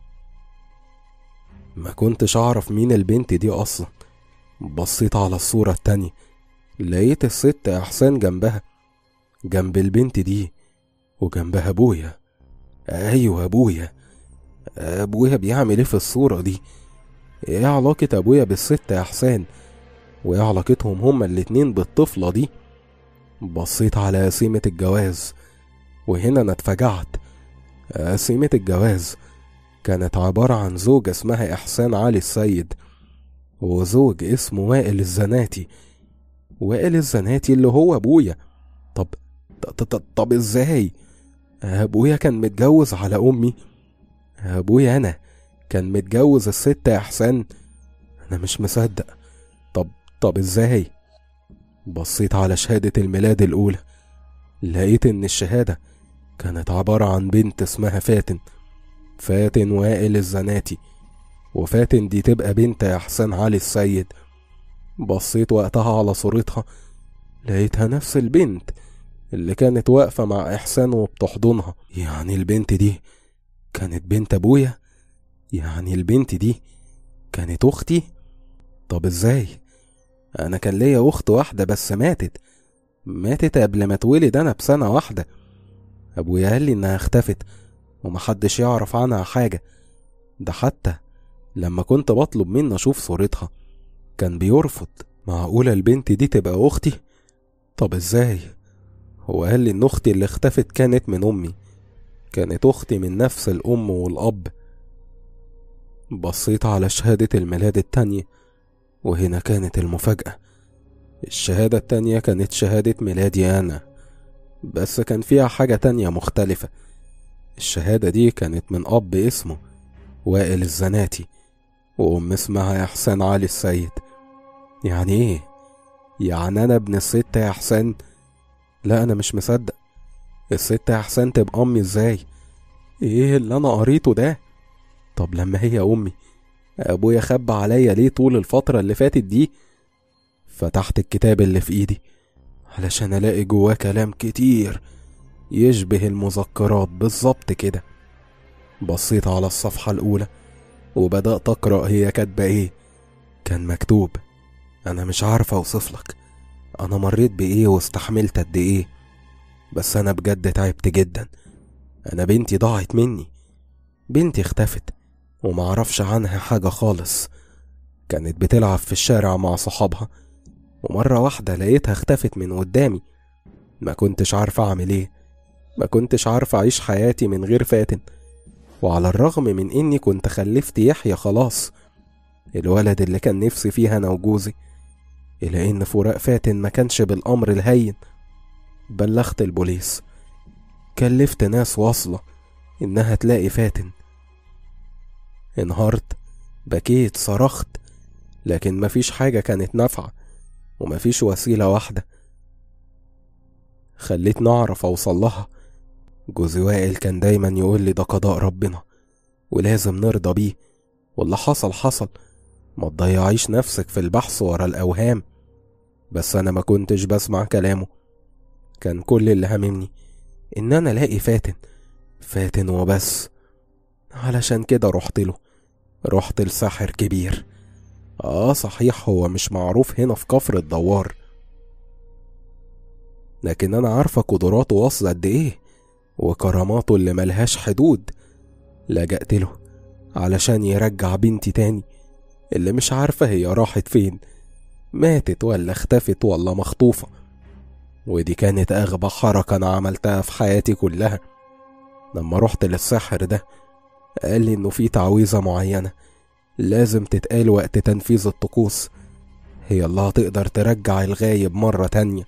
ما كنتش أعرف مين البنت دي أصلا بصيت على الصورة التانية لقيت الست إحسان جنبها جنب البنت دي وجنبها أبويا أيوة أبويا أبويا بيعمل إيه في الصورة دي إيه علاقة أبويا بالست إحسان وإيه علاقتهم هما الاتنين بالطفلة دي بصيت على قسيمة الجواز وهنا أنا اتفجعت قسيمة الجواز كانت عبارة عن زوجة اسمها إحسان علي السيد وزوج اسمه وائل الزناتي وائل الزناتي اللي هو أبويا طب طب, طب, طب إزاي أبويا كان متجوز على أمي أبويا أنا كان متجوز الست إحسان أنا مش مصدق طب طب إزاي بصيت على شهادة الميلاد الأولى لقيت إن الشهادة كانت عبارة عن بنت اسمها فاتن فاتن وائل الزناتي وفاتن دي تبقى بنت إحسان علي السيد بصيت وقتها على صورتها لقيتها نفس البنت اللي كانت واقفة مع إحسان وبتحضنها يعني البنت دي كانت بنت أبويا يعني البنت دي كانت أختي طب إزاي أنا كان ليا أخت واحدة بس ماتت ماتت قبل ما اتولد أنا بسنة واحدة أبويا قال لي إنها اختفت ومحدش يعرف عنها حاجة ده حتى لما كنت بطلب منه أشوف صورتها كان بيرفض معقولة البنت دي تبقى أختي طب إزاي هو قال لي إن أختي اللي اختفت كانت من أمي كانت أختي من نفس الأم والأب بصيت على شهادة الميلاد التانية وهنا كانت المفاجأة الشهادة التانية كانت شهادة ميلادي أنا بس كان فيها حاجة تانية مختلفة الشهادة دي كانت من أب اسمه وائل الزناتي وأم اسمها إحسان علي السيد يعني إيه؟ يعني أنا ابن الست يا إحسان؟ لا أنا مش مصدق الست إحسان تبقى أمي إزاي؟ إيه اللي أنا قريته ده؟ طب لما هي أمي أبويا خبى عليا ليه طول الفترة اللي فاتت دي؟ فتحت الكتاب اللي في إيدي علشان ألاقي جواه كلام كتير يشبه المذكرات بالظبط كده بصيت على الصفحة الأولى وبدأت أقرأ هي كاتبة إيه كان مكتوب أنا مش عارف أوصفلك أنا مريت بإيه واستحملت قد إيه بس أنا بجد تعبت جدا أنا بنتي ضاعت مني بنتي اختفت ومعرفش عنها حاجة خالص كانت بتلعب في الشارع مع صحابها ومرة واحدة لقيتها اختفت من قدامي ما كنتش عارف أعمل إيه ما كنتش عارف أعيش حياتي من غير فاتن وعلى الرغم من إني كنت خلفت يحيى خلاص الولد اللي كان نفسي فيه أنا وجوزي إلى إن فراق فاتن ما كانش بالأمر الهين بلغت البوليس كلفت ناس واصلة إنها تلاقي فاتن انهارت بكيت صرخت لكن مفيش حاجة كانت نافعة ومفيش وسيلة واحدة خليتني أعرف أوصل لها جوزي وائل كان دايما يقول لي ده قضاء ربنا ولازم نرضى بيه واللي حصل حصل ما تضيعيش نفسك في البحث ورا الأوهام بس أنا ما كنتش بسمع كلامه كان كل اللي هاممني إن أنا ألاقي فاتن فاتن وبس علشان كده رحت له رحت لساحر كبير آه صحيح هو مش معروف هنا في كفر الدوار لكن أنا عارفة قدراته واصلة قد إيه وكراماته اللي ملهاش حدود لجأت له علشان يرجع بنتي تاني اللي مش عارفة هي راحت فين ماتت ولا اختفت ولا مخطوفة ودي كانت أغبى حركة أنا عملتها في حياتي كلها لما رحت للساحر ده قال لي إنه في تعويذة معينة لازم تتقال وقت تنفيذ الطقوس هي اللي هتقدر ترجع الغايب مرة تانية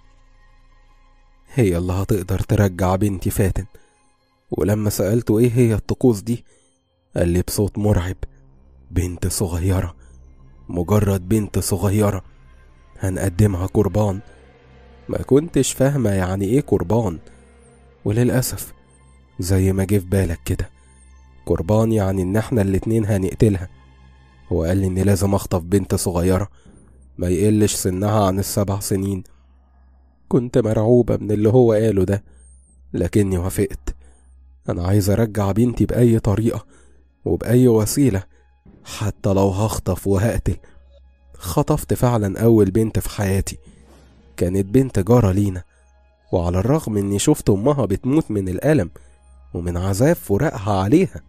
هي اللي هتقدر ترجع بنتي فاتن ولما سألته ايه هي الطقوس دي قال لي بصوت مرعب بنت صغيرة مجرد بنت صغيرة هنقدمها قربان ما كنتش فاهمة يعني ايه قربان وللأسف زي ما جه في بالك كده قربان يعني ان احنا الاتنين هنقتلها هو قال لي اني لازم اخطف بنت صغيرة ما يقلش سنها عن السبع سنين كنت مرعوبة من اللي هو قاله ده لكني وافقت أنا عايز أرجع بنتي بأي طريقة وبأي وسيلة حتى لو هخطف وهقتل خطفت فعلا أول بنت في حياتي كانت بنت جارة لينا وعلى الرغم إني شفت أمها بتموت من الألم ومن عذاب فراقها عليها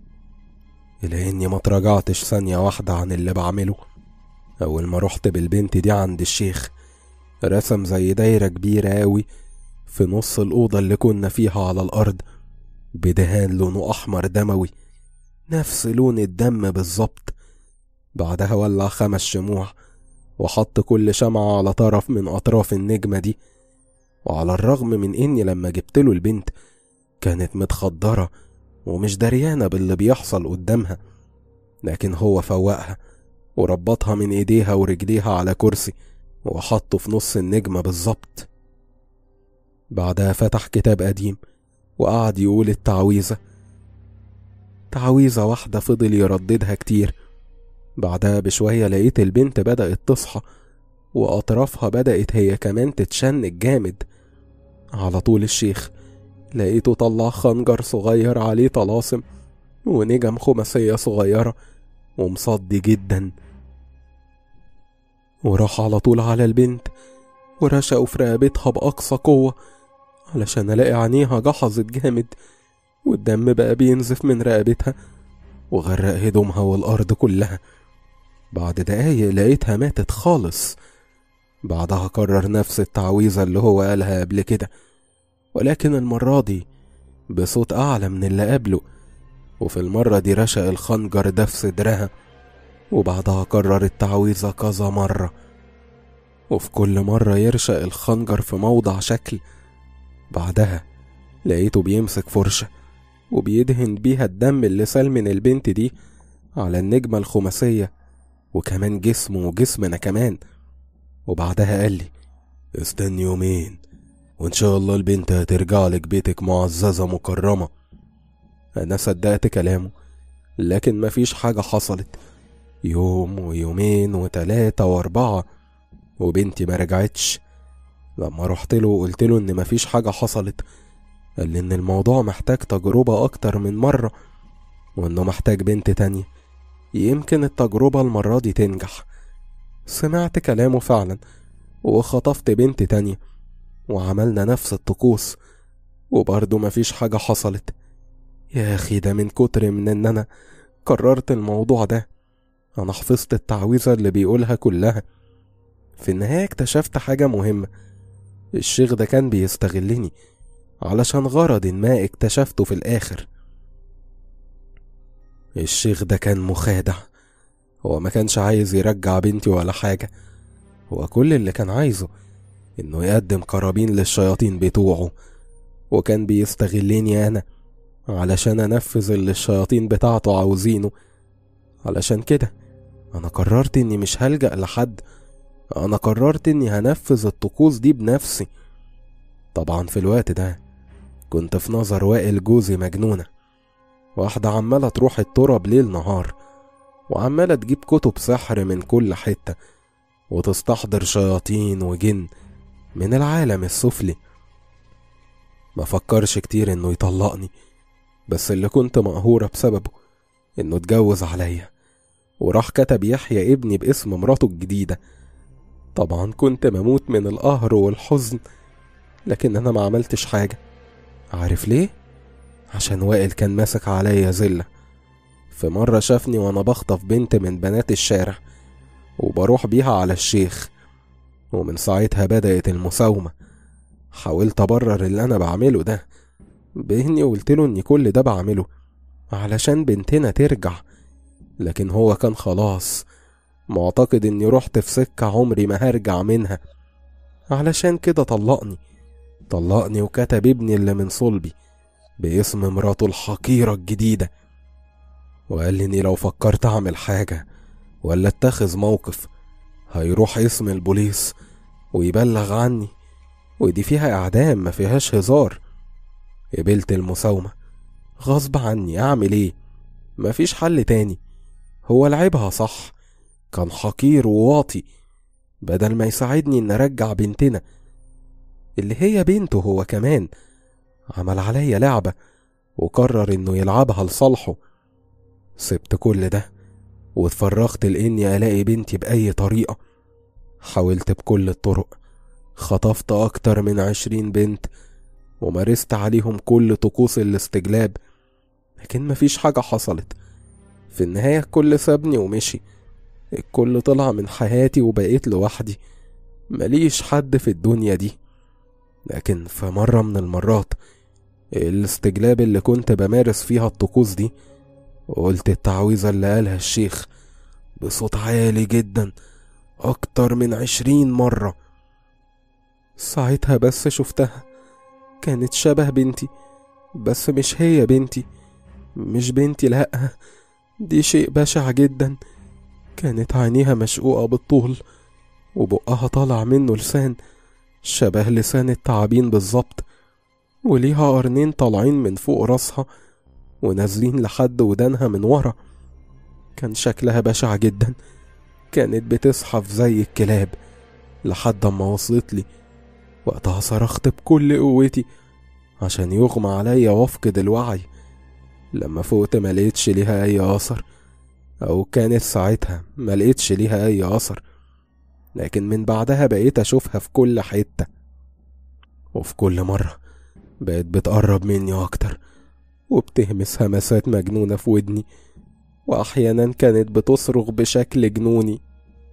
إلا إني ما تراجعتش ثانية واحدة عن اللي بعمله أول ما رحت بالبنت دي عند الشيخ رسم زي دايرة كبيرة أوي في نص الأوضة اللي كنا فيها على الأرض بدهان لونه أحمر دموي نفس لون الدم بالظبط بعدها ولع خمس شموع وحط كل شمعة على طرف من أطراف النجمة دي وعلى الرغم من إني لما جبتله البنت كانت متخدرة ومش دريانة باللي بيحصل قدامها لكن هو فوقها وربطها من إيديها ورجليها على كرسي وحطه في نص النجمة بالظبط بعدها فتح كتاب قديم وقعد يقول التعويذة تعويذة واحدة فضل يرددها كتير بعدها بشوية لقيت البنت بدأت تصحى وأطرافها بدأت هي كمان تتشنج جامد على طول الشيخ لقيته طلع خنجر صغير عليه طلاسم ونجم خماسية صغيرة ومصدي جدا وراح على طول على البنت ورشقوا في رقبتها بأقصى قوة علشان ألاقي عينيها جحظت جامد والدم بقى بينزف من رقبتها وغرق هدومها والأرض كلها بعد دقايق لقيتها ماتت خالص بعدها كرر نفس التعويذة اللي هو قالها قبل كده ولكن المرة دي بصوت أعلى من اللي قبله وفي المرة دي رشق الخنجر ده في صدرها وبعدها كرر التعويذة كذا مرة وفي كل مرة يرشق الخنجر في موضع شكل بعدها لقيته بيمسك فرشة وبيدهن بيها الدم اللي سال من البنت دي على النجمة الخماسية وكمان جسمه وجسمنا كمان وبعدها قال لي استني يومين وإن شاء الله البنت هترجع لك بيتك معززة مكرمة أنا صدقت كلامه لكن مفيش حاجة حصلت يوم ويومين وتلاتة وأربعة وبنتي ما رجعتش لما رحت له وقلت له إن مفيش حاجة حصلت قال لي إن الموضوع محتاج تجربة أكتر من مرة وإنه محتاج بنت تانية يمكن التجربة المرة دي تنجح سمعت كلامه فعلا وخطفت بنت تانية وعملنا نفس الطقوس وبرضه مفيش حاجة حصلت يا أخي ده من كتر من إن أنا قررت الموضوع ده أنا حفظت التعويذة اللي بيقولها كلها في النهاية اكتشفت حاجة مهمة الشيخ ده كان بيستغلني علشان غرض ما اكتشفته في الآخر الشيخ ده كان مخادع هو ما كانش عايز يرجع بنتي ولا حاجة هو كل اللي كان عايزه انه يقدم قرابين للشياطين بتوعه وكان بيستغلني انا علشان انفذ اللي الشياطين بتاعته عاوزينه علشان كده انا قررت اني مش هلجأ لحد انا قررت اني هنفذ الطقوس دي بنفسي طبعا في الوقت ده كنت في نظر وائل جوزي مجنونة واحدة عمالة تروح التراب ليل نهار وعمالة تجيب كتب سحر من كل حتة وتستحضر شياطين وجن من العالم السفلي ما فكرش كتير انه يطلقني بس اللي كنت مقهورة بسببه انه اتجوز عليا وراح كتب يحيى ابني باسم مراته الجديدة طبعا كنت مموت من القهر والحزن لكن انا ما عملتش حاجة عارف ليه؟ عشان وائل كان ماسك عليا زلة في مرة شافني وانا بخطف بنت من بنات الشارع وبروح بيها على الشيخ ومن ساعتها بدأت المساومة حاولت أبرر اللي أنا بعمله ده بإني قلت له إني كل ده بعمله علشان بنتنا ترجع لكن هو كان خلاص معتقد إني رحت في سكة عمري ما هرجع منها علشان كده طلقني طلقني وكتب ابني اللي من صلبي باسم مراته الحقيرة الجديدة وقال لي إني لو فكرت أعمل حاجة ولا اتخذ موقف هيروح اسم البوليس ويبلغ عني ودي فيها إعدام ما فيهاش هزار قبلت المساومة غصب عني أعمل إيه مفيش حل تاني هو لعبها صح كان حقير وواطي بدل ما يساعدني إن أرجع بنتنا اللي هي بنته هو كمان عمل عليا لعبة وقرر إنه يلعبها لصالحه سبت كل ده واتفرغت لإني ألاقي بنتي بأي طريقة حاولت بكل الطرق خطفت أكتر من عشرين بنت ومارست عليهم كل طقوس الاستجلاب لكن مفيش حاجة حصلت في النهاية الكل سابني ومشي الكل طلع من حياتي وبقيت لوحدي مليش حد في الدنيا دي لكن في مرة من المرات الاستجلاب اللي كنت بمارس فيها الطقوس دي قلت التعويذة اللي قالها الشيخ بصوت عالي جدا أكتر من عشرين مرة ساعتها بس شفتها كانت شبه بنتي بس مش هي بنتي مش بنتي لأ دي شيء بشع جدا كانت عينيها مشقوقة بالطول وبقها طالع منه لسان شبه لسان التعابين بالظبط وليها قرنين طالعين من فوق راسها ونازلين لحد ودانها من ورا كان شكلها بشع جدا كانت بتزحف زي الكلاب لحد اما وصلت لي وقتها صرخت بكل قوتي عشان يغمى عليا وافقد الوعي لما فوقت ما لقيتش ليها اي اثر او كانت ساعتها ما لقيتش ليها اي اثر لكن من بعدها بقيت اشوفها في كل حته وفي كل مره بقت بتقرب مني اكتر وبتهمس همسات مجنونه في ودني واحيانا كانت بتصرخ بشكل جنوني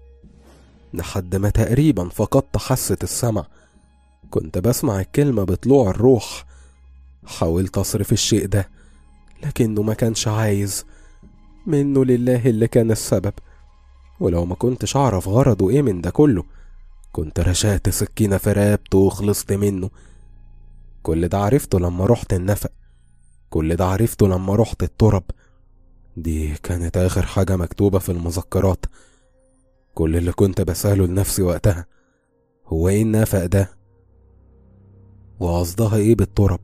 لحد ما تقريبا فقدت حاسه السمع كنت بسمع الكلمه بطلوع الروح حاولت اصرف الشيء ده لكنه ما كانش عايز منه لله اللي كان السبب ولو ما كنتش أعرف غرضه إيه من ده كله كنت رشقت سكينة في رقبته وخلصت منه كل ده عرفته لما رحت النفق كل ده عرفته لما رحت الترب دي كانت آخر حاجة مكتوبة في المذكرات كل اللي كنت بسأله لنفسي وقتها هو ايه النفق ده وقصدها ايه بالترب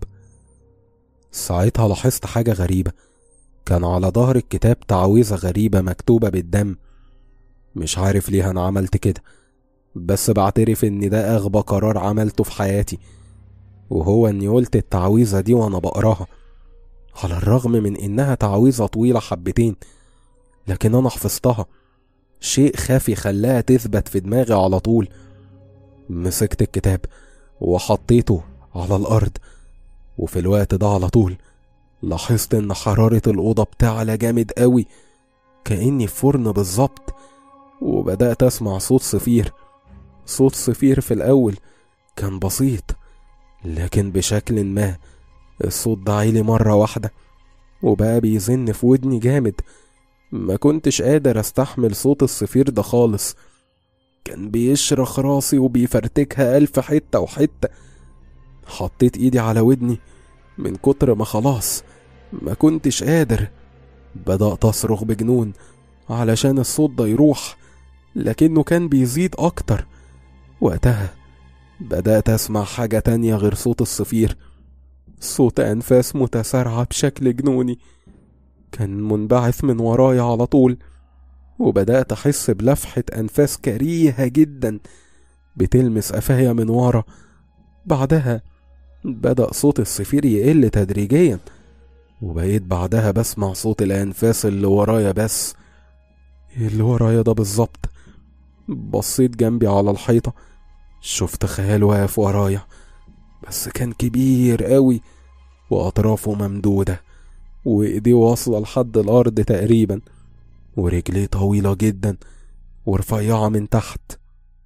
ساعتها لاحظت حاجة غريبة كان على ظهر الكتاب تعويذة غريبة مكتوبة بالدم مش عارف ليه أنا عملت كده بس بعترف إن ده أغبى قرار عملته في حياتي وهو إني قلت التعويذة دي وأنا بقراها على الرغم من إنها تعويذة طويلة حبتين لكن أنا حفظتها شيء خافي خلاها تثبت في دماغي على طول مسكت الكتاب وحطيته على الأرض وفي الوقت ده على طول لاحظت إن حرارة الأوضة بتعلى جامد قوي كأني في فرن بالظبط وبدأت أسمع صوت صفير صوت صفير في الأول كان بسيط لكن بشكل ما الصوت ده عالي مرة واحدة وبقى بيزن في ودني جامد ما كنتش قادر استحمل صوت الصفير ده خالص كان بيشرخ راسي وبيفرتكها ألف حتة وحتة حطيت ايدي على ودني من كتر ما خلاص ما كنتش قادر بدأت أصرخ بجنون علشان الصوت ده يروح لكنه كان بيزيد أكتر وقتها بدأت أسمع حاجة تانية غير صوت الصفير صوت أنفاس متسارعة بشكل جنوني كان منبعث من ورايا على طول وبدأت أحس بلفحة أنفاس كريهة جدا بتلمس قفايا من ورا بعدها بدأ صوت الصفير يقل تدريجيا وبقيت بعدها بسمع صوت الأنفاس اللي ورايا بس اللي ورايا ده بالظبط بصيت جنبي على الحيطة شفت خيال واقف ورايا بس كان كبير قوي وأطرافه ممدودة وإيديه واصلة لحد الأرض تقريبا ورجليه طويلة جدا ورفيعة من تحت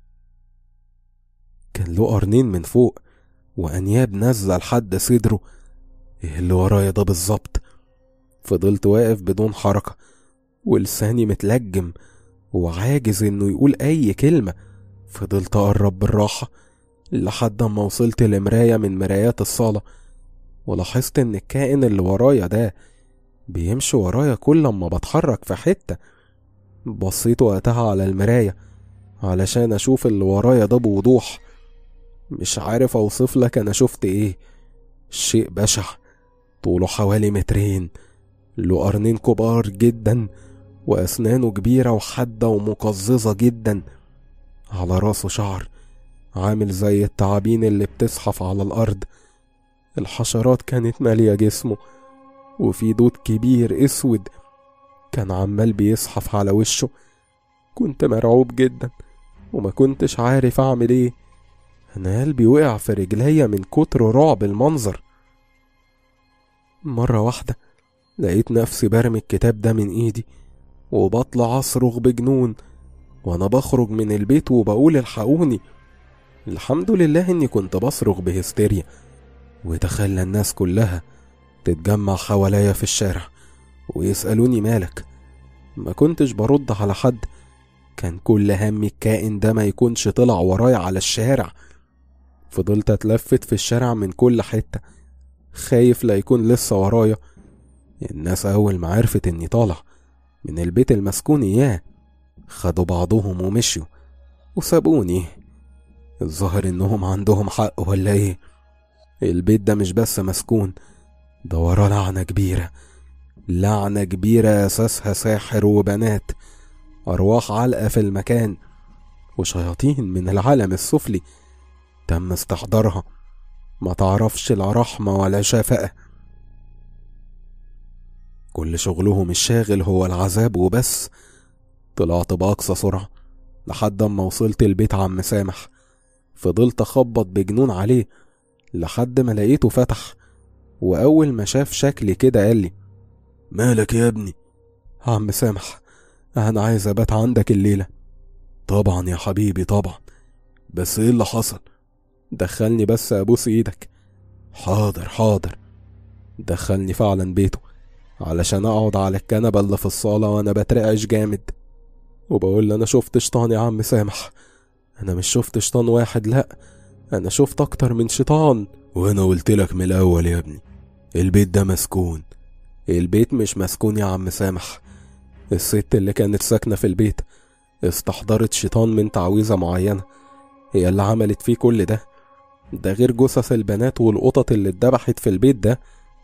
كان له قرنين من فوق وأنياب نازلة لحد صدره إيه اللي ورايا ده بالظبط فضلت واقف بدون حركة ولساني متلجم وعاجز إنه يقول أي كلمة فضلت أقرب بالراحة لحد ما وصلت لمراية من مرايات الصالة ولاحظت إن الكائن اللي ورايا ده بيمشي ورايا كل ما بتحرك في حتة بصيت وقتها على المراية علشان أشوف اللي ورايا ده بوضوح مش عارف أوصف لك أنا شفت إيه شيء بشع طوله حوالي مترين له قرنين كبار جدا وأسنانه كبيرة وحادة ومقززة جدا على راسه شعر عامل زي التعابين اللي بتزحف على الأرض الحشرات كانت مالية جسمه وفي دود كبير اسود كان عمال بيزحف على وشه كنت مرعوب جدا وما كنتش عارف اعمل ايه انا قلبي وقع في رجليا من كتر رعب المنظر مرة واحدة لقيت نفسي برمي الكتاب ده من ايدي وبطلع اصرخ بجنون وانا بخرج من البيت وبقول الحقوني الحمد لله اني كنت بصرخ بهستيريا وتخلى الناس كلها تتجمع حواليا في الشارع ويسألوني مالك ما كنتش برد على حد كان كل همي الكائن ده ما يكونش طلع ورايا على الشارع فضلت اتلفت في الشارع من كل حتة خايف لا يكون لسه ورايا الناس أول ما عرفت إني طالع من البيت المسكون إياه خدوا بعضهم ومشيوا وسابوني الظاهر إنهم عندهم حق ولا إيه البيت ده مش بس مسكون ده وراه لعنة كبيرة لعنة كبيرة أساسها ساحر وبنات أرواح علقة في المكان وشياطين من العالم السفلي تم استحضارها ما تعرفش لا رحمة ولا شفقة كل شغلهم الشاغل هو العذاب وبس طلعت بأقصى سرعة لحد ما وصلت البيت عم سامح فضلت أخبط بجنون عليه لحد ما لقيته فتح وأول ما شاف شكلي كده قال لي مالك يا ابني عم سامح أنا عايز أبات عندك الليلة طبعا يا حبيبي طبعا بس إيه اللي حصل دخلني بس أبوس إيدك حاضر حاضر دخلني فعلا بيته علشان أقعد على الكنبة اللي في الصالة وأنا بترعش جامد وبقول له انا شفت شيطان يا عم سامح انا مش شفت شيطان واحد لا انا شفت اكتر من شيطان وانا قلت لك من الاول يا ابني البيت ده مسكون البيت مش مسكون يا عم سامح الست اللي كانت ساكنة في البيت استحضرت شيطان من تعويذة معينة هي اللي عملت فيه كل ده ده غير جثث البنات والقطط اللي اتذبحت في البيت ده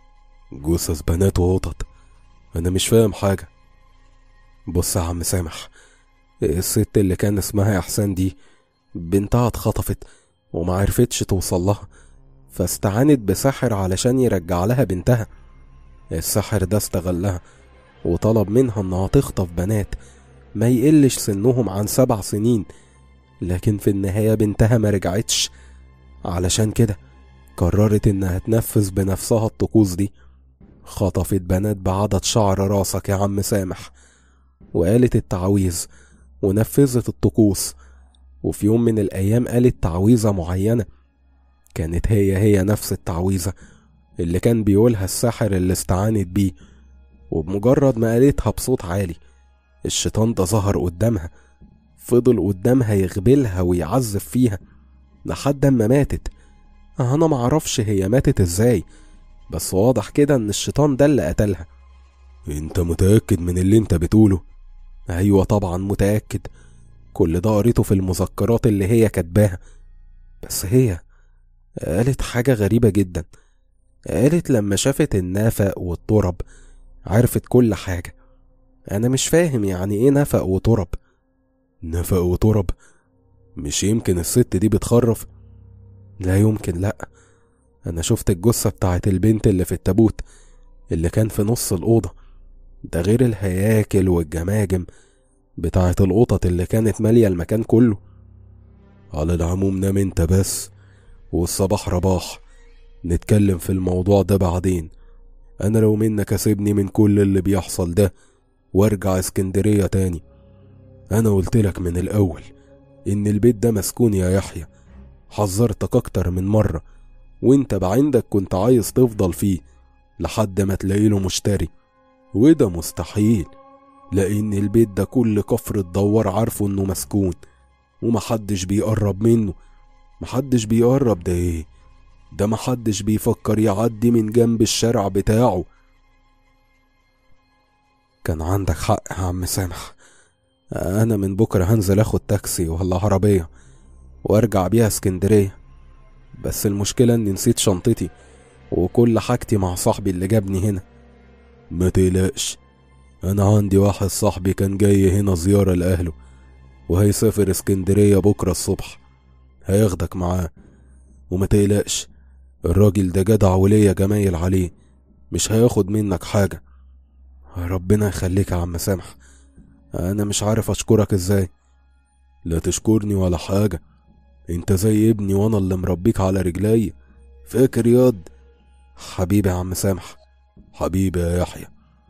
جثث بنات وقطط انا مش فاهم حاجة بص يا عم سامح الست اللي كان اسمها احسان دي بنتها اتخطفت وما عرفتش توصل لها فاستعانت بساحر علشان يرجع لها بنتها الساحر ده استغلها وطلب منها انها تخطف بنات ما يقلش سنهم عن سبع سنين لكن في النهاية بنتها ما رجعتش علشان كده قررت انها تنفذ بنفسها الطقوس دي خطفت بنات بعدد شعر راسك يا عم سامح وقالت التعويذ ونفذت الطقوس وفي يوم من الأيام قالت تعويذة معينة كانت هي هي نفس التعويذة اللي كان بيقولها الساحر اللي استعانت بيه وبمجرد ما قالتها بصوت عالي الشيطان ده ظهر قدامها فضل قدامها يغبلها ويعذب فيها لحد ما ماتت انا معرفش هي ماتت ازاي بس واضح كده ان الشيطان ده اللي قتلها انت متأكد من اللي انت بتقوله ايوه طبعا متأكد كل ده قريته في المذكرات اللي هي كاتباها بس هي قالت حاجة غريبة جدا قالت لما شافت النفق والترب عرفت كل حاجة أنا مش فاهم يعني إيه نفق وترب نفق وترب مش يمكن الست دي بتخرف لا يمكن لأ أنا شفت الجثة بتاعت البنت اللي في التابوت اللي كان في نص الأوضة ده غير الهياكل والجماجم بتاعت القطط اللي كانت مالية المكان كله على العموم نام انت بس والصباح رباح نتكلم في الموضوع ده بعدين انا لو منك اسيبني من كل اللي بيحصل ده وارجع اسكندرية تاني انا قلتلك من الاول ان البيت ده مسكون يا يحيى حذرتك اكتر من مرة وانت بعندك كنت عايز تفضل فيه لحد ما تلاقيله مشتري وده مستحيل لأن البيت ده كل كفر الدوار عارفه إنه مسكون ومحدش بيقرب منه محدش بيقرب ده إيه ده محدش بيفكر يعدي من جنب الشارع بتاعه كان عندك حق يا عم سامح أنا من بكرة هنزل أخد تاكسي ولا عربية وأرجع بيها اسكندرية بس المشكلة إني نسيت شنطتي وكل حاجتي مع صاحبي اللي جابني هنا ما تقلقش أنا عندي واحد صاحبي كان جاي هنا زيارة لأهله وهيسافر اسكندرية بكرة الصبح هياخدك معاه وما تقلقش الراجل ده جدع وليا جمايل عليه مش هياخد منك حاجة ربنا يخليك يا عم سامح أنا مش عارف أشكرك إزاي لا تشكرني ولا حاجة انت زي ابني وانا اللي مربيك على رجلي فاكر ياض حبيبي يا عم سامح حبيبي يا يحيى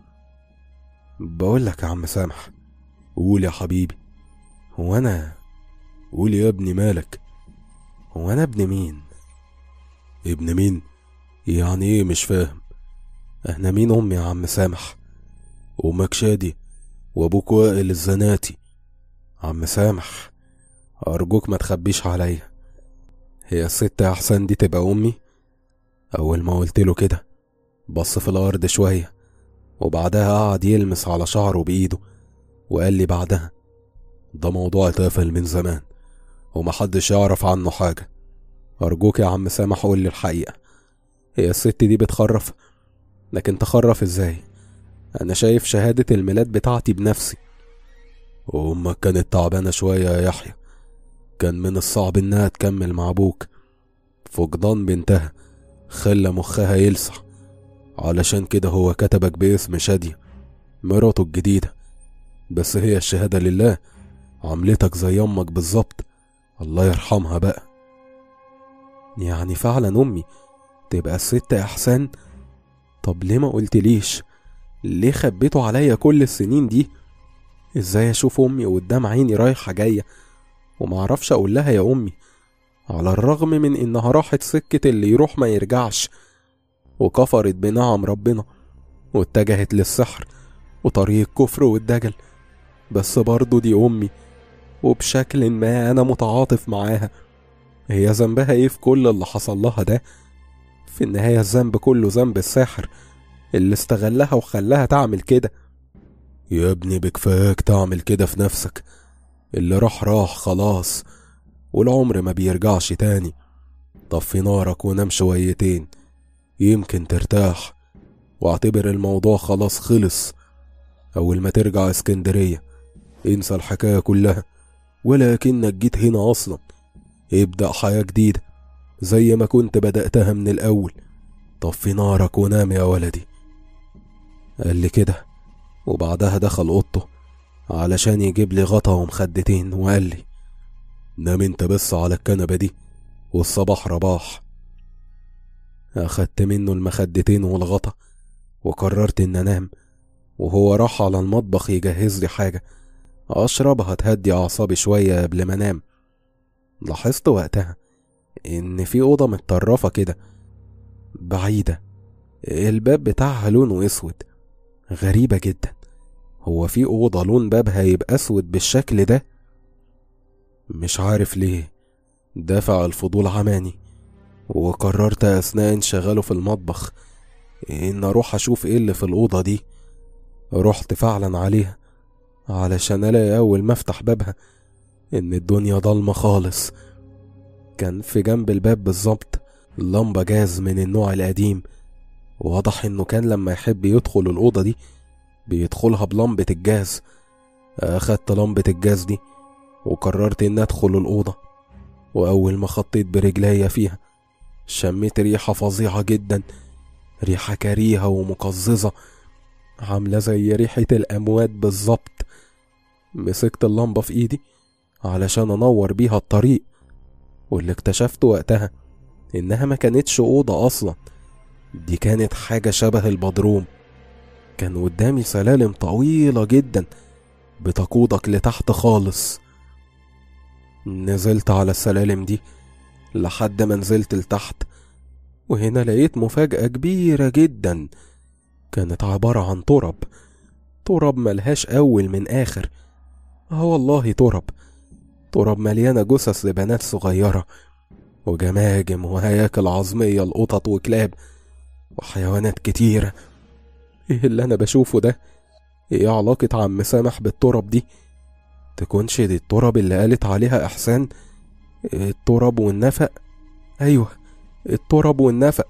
بقول لك يا عم سامح قول يا حبيبي هو انا قول يا ابني مالك هو انا ابن مين ابن مين يعني ايه مش فاهم احنا مين امي يا عم سامح امك شادي وابوك وائل الزناتي عم سامح ارجوك ما تخبيش عليا هي الست احسن دي تبقى امي اول ما قلت له كده بص في الارض شويه وبعدها قعد يلمس على شعره بايده وقال لي بعدها ده موضوع اتقفل من زمان ومحدش يعرف عنه حاجة أرجوك يا عم سامح قول لي الحقيقة هي الست دي بتخرف لكن تخرف ازاي أنا شايف شهادة الميلاد بتاعتي بنفسي وأمك كانت تعبانة شوية يا يحيى كان من الصعب إنها تكمل مع أبوك فقدان بنتها خلى مخها يلسع علشان كده هو كتبك باسم شادية مراته الجديدة بس هي الشهادة لله عملتك زي أمك بالظبط الله يرحمها بقى يعني فعلا أمي تبقى الست إحسان طب ليه ما قلتليش ليه خبيته عليا كل السنين دي ازاي اشوف امي قدام عيني رايحة جاية ومعرفش اقول لها يا امي على الرغم من انها راحت سكة اللي يروح ما يرجعش وكفرت بنعم ربنا واتجهت للسحر وطريق الكفر والدجل بس برضه دي أمي وبشكل ما أنا متعاطف معاها هي ذنبها إيه في كل اللي حصل لها ده في النهاية الذنب كله ذنب الساحر اللي استغلها وخلاها تعمل كده يا ابني بكفاك تعمل كده في نفسك اللي راح راح خلاص والعمر ما بيرجعش تاني طفي نارك ونام شويتين يمكن ترتاح واعتبر الموضوع خلاص خلص أول ما ترجع اسكندرية انسى الحكاية كلها ولكنك جيت هنا أصلا ابدأ حياة جديدة زي ما كنت بدأتها من الأول طفي نارك ونام يا ولدي قال لي كده وبعدها دخل أوضته علشان يجيب لي غطا ومخدتين وقال لي نام انت بس على الكنبة دي والصباح رباح أخدت منه المخدتين والغطا وقررت إن أنام وهو راح على المطبخ يجهز لي حاجة أشربها تهدي أعصابي شوية قبل ما أنام لاحظت وقتها إن في أوضة متطرفة كده بعيدة الباب بتاعها لونه أسود غريبة جدا هو في أوضة لون بابها يبقى أسود بالشكل ده مش عارف ليه دافع الفضول عماني وقررت أثناء انشغاله في المطبخ إن أروح أشوف إيه اللي في الأوضة دي رحت فعلا عليها علشان ألاقي أول ما أفتح بابها إن الدنيا ضلمة خالص كان في جنب الباب بالظبط لمبة جاز من النوع القديم واضح إنه كان لما يحب يدخل الأوضة دي بيدخلها بلمبة الجاز أخدت لمبة الجاز دي وقررت إن أدخل الأوضة وأول ما خطيت برجليا فيها شميت ريحة فظيعة جدا ريحة كريهة ومقززة عاملة زي ريحة الأموات بالظبط مسكت اللمبة في إيدي علشان أنور بيها الطريق واللي اكتشفته وقتها إنها ما كانتش أوضة أصلا دي كانت حاجة شبه البدروم كان قدامي سلالم طويلة جدا بتقودك لتحت خالص نزلت على السلالم دي لحد ما نزلت لتحت وهنا لقيت مفاجأة كبيرة جدا كانت عبارة عن ترب ترب ملهاش أول من آخر اه والله ترب ترب مليانة جثث لبنات صغيرة وجماجم وهياكل عظمية لقطط وكلاب وحيوانات كتيرة ايه اللي انا بشوفه ده ايه علاقة عم سامح بالترب دي تكونش دي الترب اللي قالت عليها احسان الترب والنفق ايوه الترب والنفق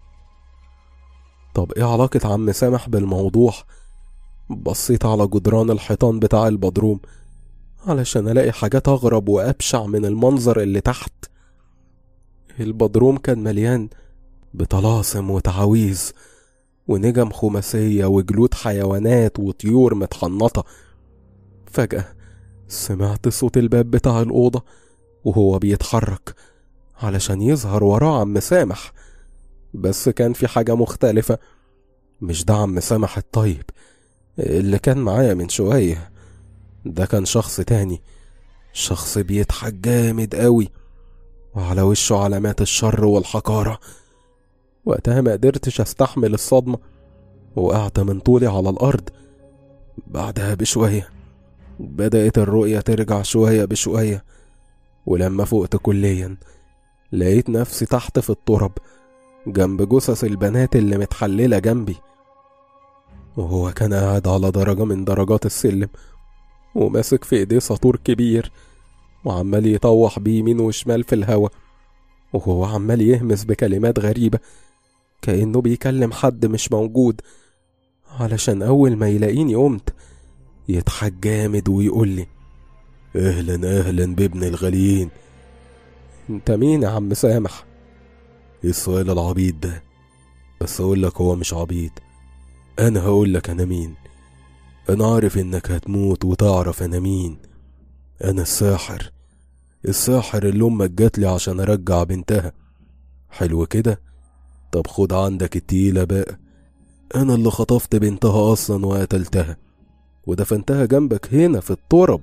طب ايه علاقة عم سامح بالموضوع بصيت على جدران الحيطان بتاع البدروم علشان الاقي حاجات اغرب وابشع من المنظر اللي تحت البدروم كان مليان بطلاسم وتعاويذ ونجم خماسية وجلود حيوانات وطيور متحنطة فجأة سمعت صوت الباب بتاع الأوضة وهو بيتحرك علشان يظهر وراه عم سامح بس كان في حاجة مختلفة مش ده عم سامح الطيب اللي كان معايا من شوية ده كان شخص تاني شخص بيضحك جامد قوي وعلى وشه علامات الشر والحقارة وقتها ما قدرتش استحمل الصدمة وقعت من طولي على الأرض بعدها بشوية بدأت الرؤية ترجع شوية بشوية ولما فقت كليا لقيت نفسي تحت في الترب جنب جثث البنات اللي متحللة جنبي وهو كان قاعد على درجة من درجات السلم وماسك في ايديه ساطور كبير وعمال يطوح بيه يمين وشمال في الهوا وهو عمال يهمس بكلمات غريبة كأنه بيكلم حد مش موجود علشان أول ما يلاقيني قمت يضحك جامد ويقول لي أهلا أهلا بابن الغاليين انت مين يا عم سامح ايه السؤال العبيط ده بس اقول لك هو مش عبيط انا هقول لك انا مين انا عارف انك هتموت وتعرف انا مين انا الساحر الساحر اللي امك جاتلي عشان ارجع بنتها حلو كده طب خد عندك التقيلة بقى انا اللي خطفت بنتها اصلا وقتلتها ودفنتها جنبك هنا في الترب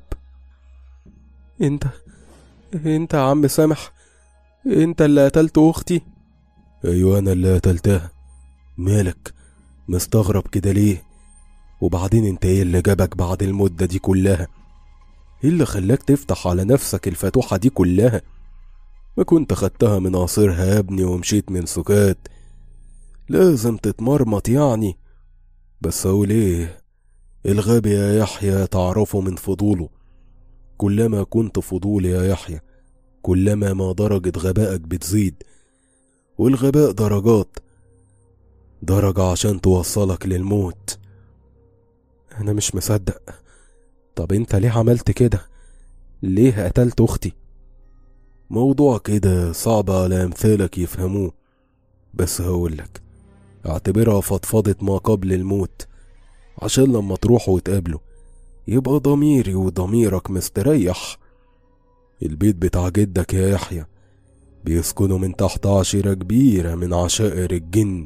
انت انت يا عم سامح انت اللي قتلت اختي ايوه انا اللي قتلتها مالك مستغرب كده ليه وبعدين انت ايه اللي جابك بعد المدة دي كلها ايه اللي خلاك تفتح على نفسك الفتوحة دي كلها ما كنت خدتها من قصيرها يا ابني ومشيت من سكات لازم تتمرمط يعني بس اقول ايه الغبي يا يحيى تعرفه من فضوله كلما كنت فضول يا يحيى كلما ما درجة غبائك بتزيد والغباء درجات درجة عشان توصلك للموت أنا مش مصدق طب أنت ليه عملت كده؟ ليه قتلت أختي؟ موضوع كده صعب على أمثالك يفهموه بس هقولك اعتبرها فضفضة ما قبل الموت عشان لما تروحوا وتقابلوا يبقى ضميري وضميرك مستريح البيت بتاع جدك يا يحيى بيسكنوا من تحت عشيرة كبيرة من عشائر الجن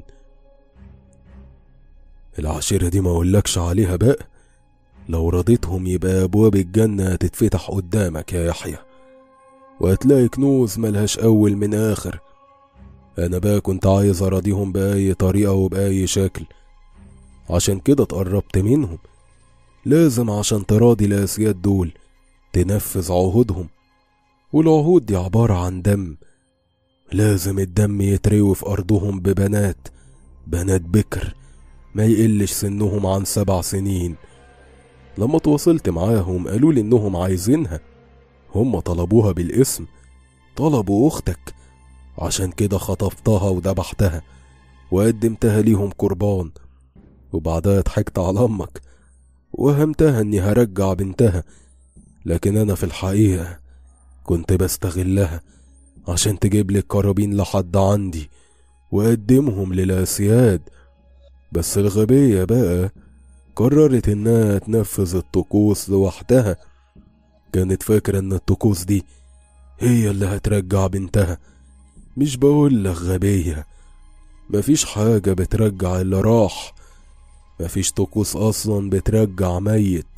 العشيرة دي ما اقولكش عليها بقى لو رضيتهم يبقى أبواب الجنة هتتفتح قدامك يا يحيى وهتلاقي كنوز ملهاش أول من آخر أنا بقى كنت عايز أراضيهم بأي طريقة وبأي شكل عشان كده اتقربت منهم لازم عشان تراضي الأسياد دول تنفذ عهودهم والعهود دي عبارة عن دم لازم الدم يتروي في أرضهم ببنات بنات بكر ما يقلش سنهم عن سبع سنين لما تواصلت معاهم قالوا لي إنهم عايزينها هم طلبوها بالاسم طلبوا أختك عشان كده خطفتها وذبحتها وقدمتها ليهم قربان وبعدها ضحكت على أمك وهمتها إني هرجع بنتها لكن أنا في الحقيقة كنت بستغلها عشان تجيب لي القرابين لحد عندي وأقدمهم للأسياد بس الغبية بقى قررت إنها تنفذ الطقوس لوحدها كانت فاكرة إن الطقوس دي هي اللي هترجع بنتها مش بقولك غبية مفيش حاجة بترجع اللي راح مفيش طقوس أصلا بترجع ميت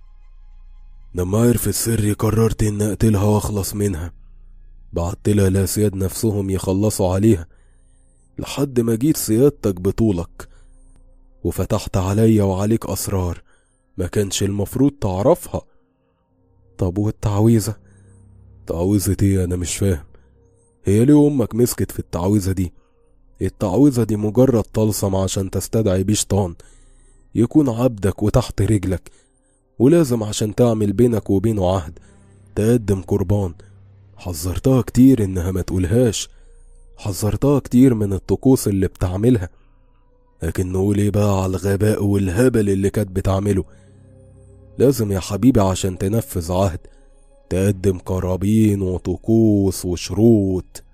لما عرف السر قررت إن أقتلها وأخلص منها بعتلها لأسياد نفسهم يخلصوا عليها لحد ما جيت سيادتك بطولك وفتحت عليا وعليك أسرار ما كانش المفروض تعرفها طب والتعويذة تعويذة ايه أنا مش فاهم هي ليه أمك مسكت في التعويذة دي التعويذة دي مجرد طلسم عشان تستدعي بيه شيطان يكون عبدك وتحت رجلك ولازم عشان تعمل بينك وبينه عهد تقدم قربان حذرتها كتير انها ما تقولهاش حذرتها كتير من الطقوس اللي بتعملها لكن نقول ايه بقى على الغباء والهبل اللي كانت بتعمله لازم يا حبيبي عشان تنفذ عهد تقدم قرابين وطقوس وشروط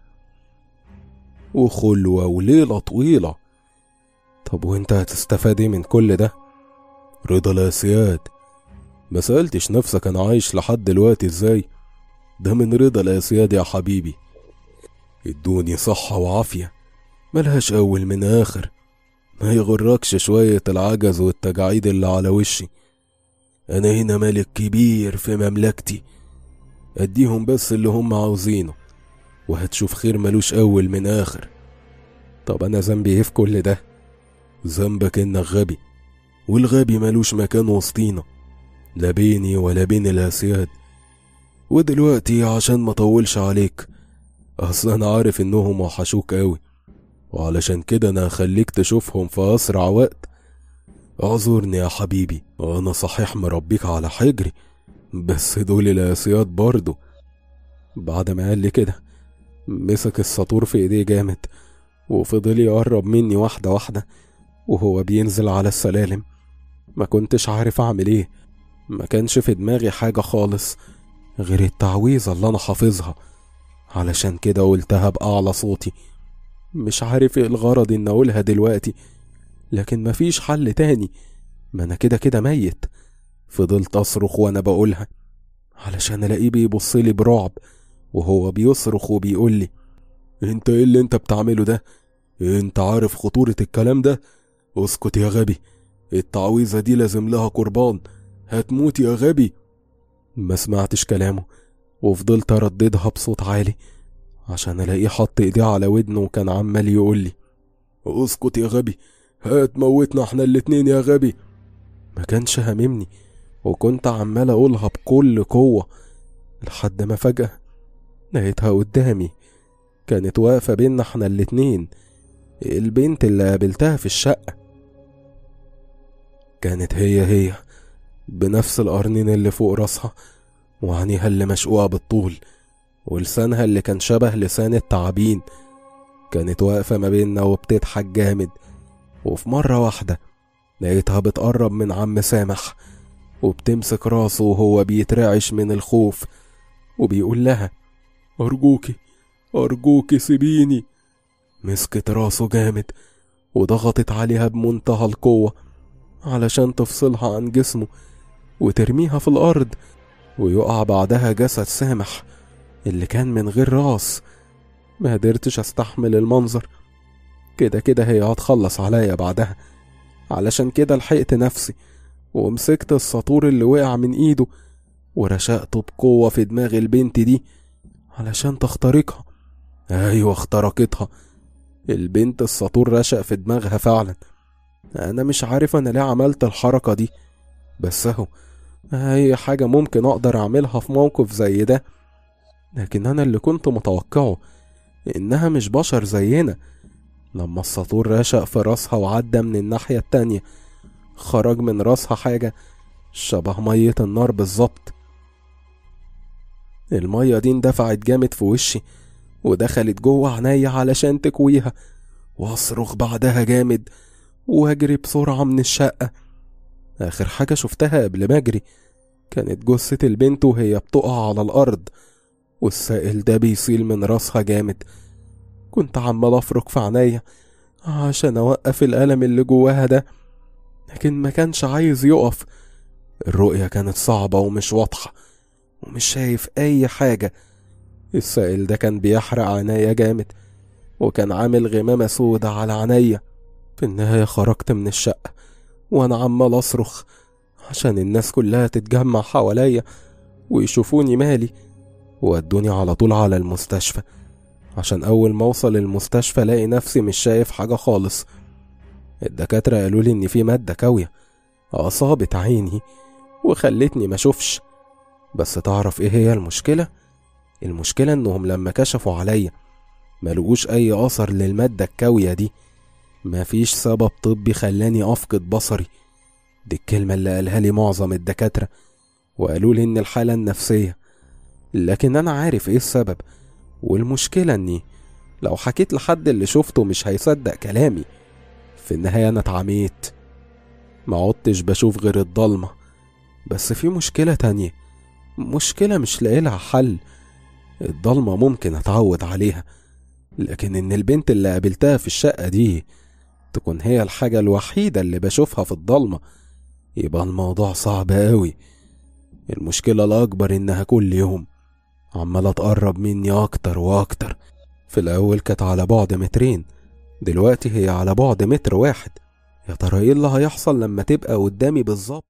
وخلوة وليلة طويلة طب وانت هتستفاد ايه من كل ده رضا الاسياد ما سألتش نفسك انا عايش لحد دلوقتي ازاي ده من رضا الاسياد يا حبيبي ادوني صحة وعافية ملهاش اول من اخر ما يغركش شوية العجز والتجاعيد اللي على وشي انا هنا ملك كبير في مملكتي اديهم بس اللي هم عاوزينه وهتشوف خير ملوش اول من اخر طب انا ذنبي ايه في كل ده ذنبك انك غبي والغبي ملوش مكان وسطينا لا بيني ولا بين الاسياد ودلوقتي عشان ما اطولش عليك اصل انا عارف انهم وحشوك قوي وعلشان كده انا هخليك تشوفهم في اسرع وقت اعذرني يا حبيبي انا صحيح مربيك على حجري بس دول الاسياد برضه بعد ما قال لي كده مسك السطور في ايديه جامد وفضل يقرب مني واحدة واحدة وهو بينزل على السلالم ما كنتش عارف اعمل ايه ما كانش في دماغي حاجة خالص غير التعويذة اللي انا حافظها علشان كده قلتها بأعلى صوتي مش عارف ايه الغرض ان اقولها دلوقتي لكن مفيش حل تاني ما انا كده كده ميت فضلت اصرخ وانا بقولها علشان الاقيه بيبصلي برعب وهو بيصرخ وبيقول لي انت ايه اللي انت بتعمله ده انت عارف خطورة الكلام ده اسكت يا غبي التعويذة دي لازم لها قربان هتموت يا غبي ما سمعتش كلامه وفضلت ارددها بصوت عالي عشان الاقيه حط ايديه على ودنه وكان عمال يقول لي اسكت يا غبي هتموتنا احنا الاتنين يا غبي ما كانش هاممني وكنت عمال اقولها بكل قوة لحد ما فجأة لقيتها قدامي كانت واقفة بينا احنا الاتنين البنت اللي قابلتها في الشقة كانت هي هي بنفس القرنين اللي فوق راسها وعينيها اللي مشقوقة بالطول ولسانها اللي كان شبه لسان التعابين كانت واقفة ما بينا وبتضحك جامد وفي مرة واحدة لقيتها بتقرب من عم سامح وبتمسك راسه وهو بيترعش من الخوف وبيقول لها أرجوكي أرجوكي سيبيني مسكت راسه جامد وضغطت عليها بمنتهى القوة علشان تفصلها عن جسمه وترميها في الأرض ويقع بعدها جسد سامح اللي كان من غير راس ما قدرتش استحمل المنظر كده كده هي هتخلص عليا بعدها علشان كده لحقت نفسي ومسكت الساطور اللي وقع من ايده ورشقته بقوة في دماغ البنت دي علشان تخترقها ايوه اخترقتها البنت الساطور رشق في دماغها فعلا انا مش عارف انا ليه عملت الحركة دي بس اهو هي حاجة ممكن اقدر اعملها في موقف زي ده لكن انا اللي كنت متوقعه انها مش بشر زينا لما الساطور رشق في راسها وعدى من الناحية التانية خرج من راسها حاجة شبه مية النار بالظبط المية دي اندفعت جامد في وشي ودخلت جوه عينيا علشان تكويها واصرخ بعدها جامد واجري بسرعة من الشقة آخر حاجة شفتها قبل ما أجري كانت جثة البنت وهي بتقع على الأرض والسائل ده بيسيل من راسها جامد كنت عمال أفرك في عينيا عشان أوقف الألم اللي جواها ده لكن ما كانش عايز يقف الرؤية كانت صعبة ومش واضحة ومش شايف أي حاجة السائل ده كان بيحرق عينيا جامد وكان عامل غمامة سودة على عينيا في النهاية خرجت من الشقة وأنا عمال أصرخ عشان الناس كلها تتجمع حواليا ويشوفوني مالي ودوني على طول على المستشفى عشان أول ما أوصل المستشفى ألاقي نفسي مش شايف حاجة خالص الدكاترة قالوا لي إن في مادة كاوية أصابت عيني وخلتني ما أشوفش بس تعرف إيه هي المشكلة؟ المشكلة إنهم لما كشفوا عليا ملقوش أي أثر للمادة الكاوية دي مفيش سبب طبي خلاني أفقد بصري دي الكلمة اللي قالها لي معظم الدكاترة وقالوا لي إن الحالة النفسية لكن أنا عارف إيه السبب والمشكلة إني لو حكيت لحد اللي شفته مش هيصدق كلامي في النهاية أنا اتعميت ما عدتش بشوف غير الضلمة بس في مشكلة تانية مشكلة مش لاقيلها حل الضلمة ممكن أتعود عليها لكن إن البنت اللي قابلتها في الشقة دي تكون هي الحاجة الوحيدة اللي بشوفها في الضلمة يبقى الموضوع صعب أوي المشكلة الأكبر إنها كل يوم عمالة تقرب مني أكتر وأكتر في الأول كانت على بعد مترين دلوقتي هي على بعد متر واحد يا ترى ايه اللي هيحصل لما تبقى قدامي بالظبط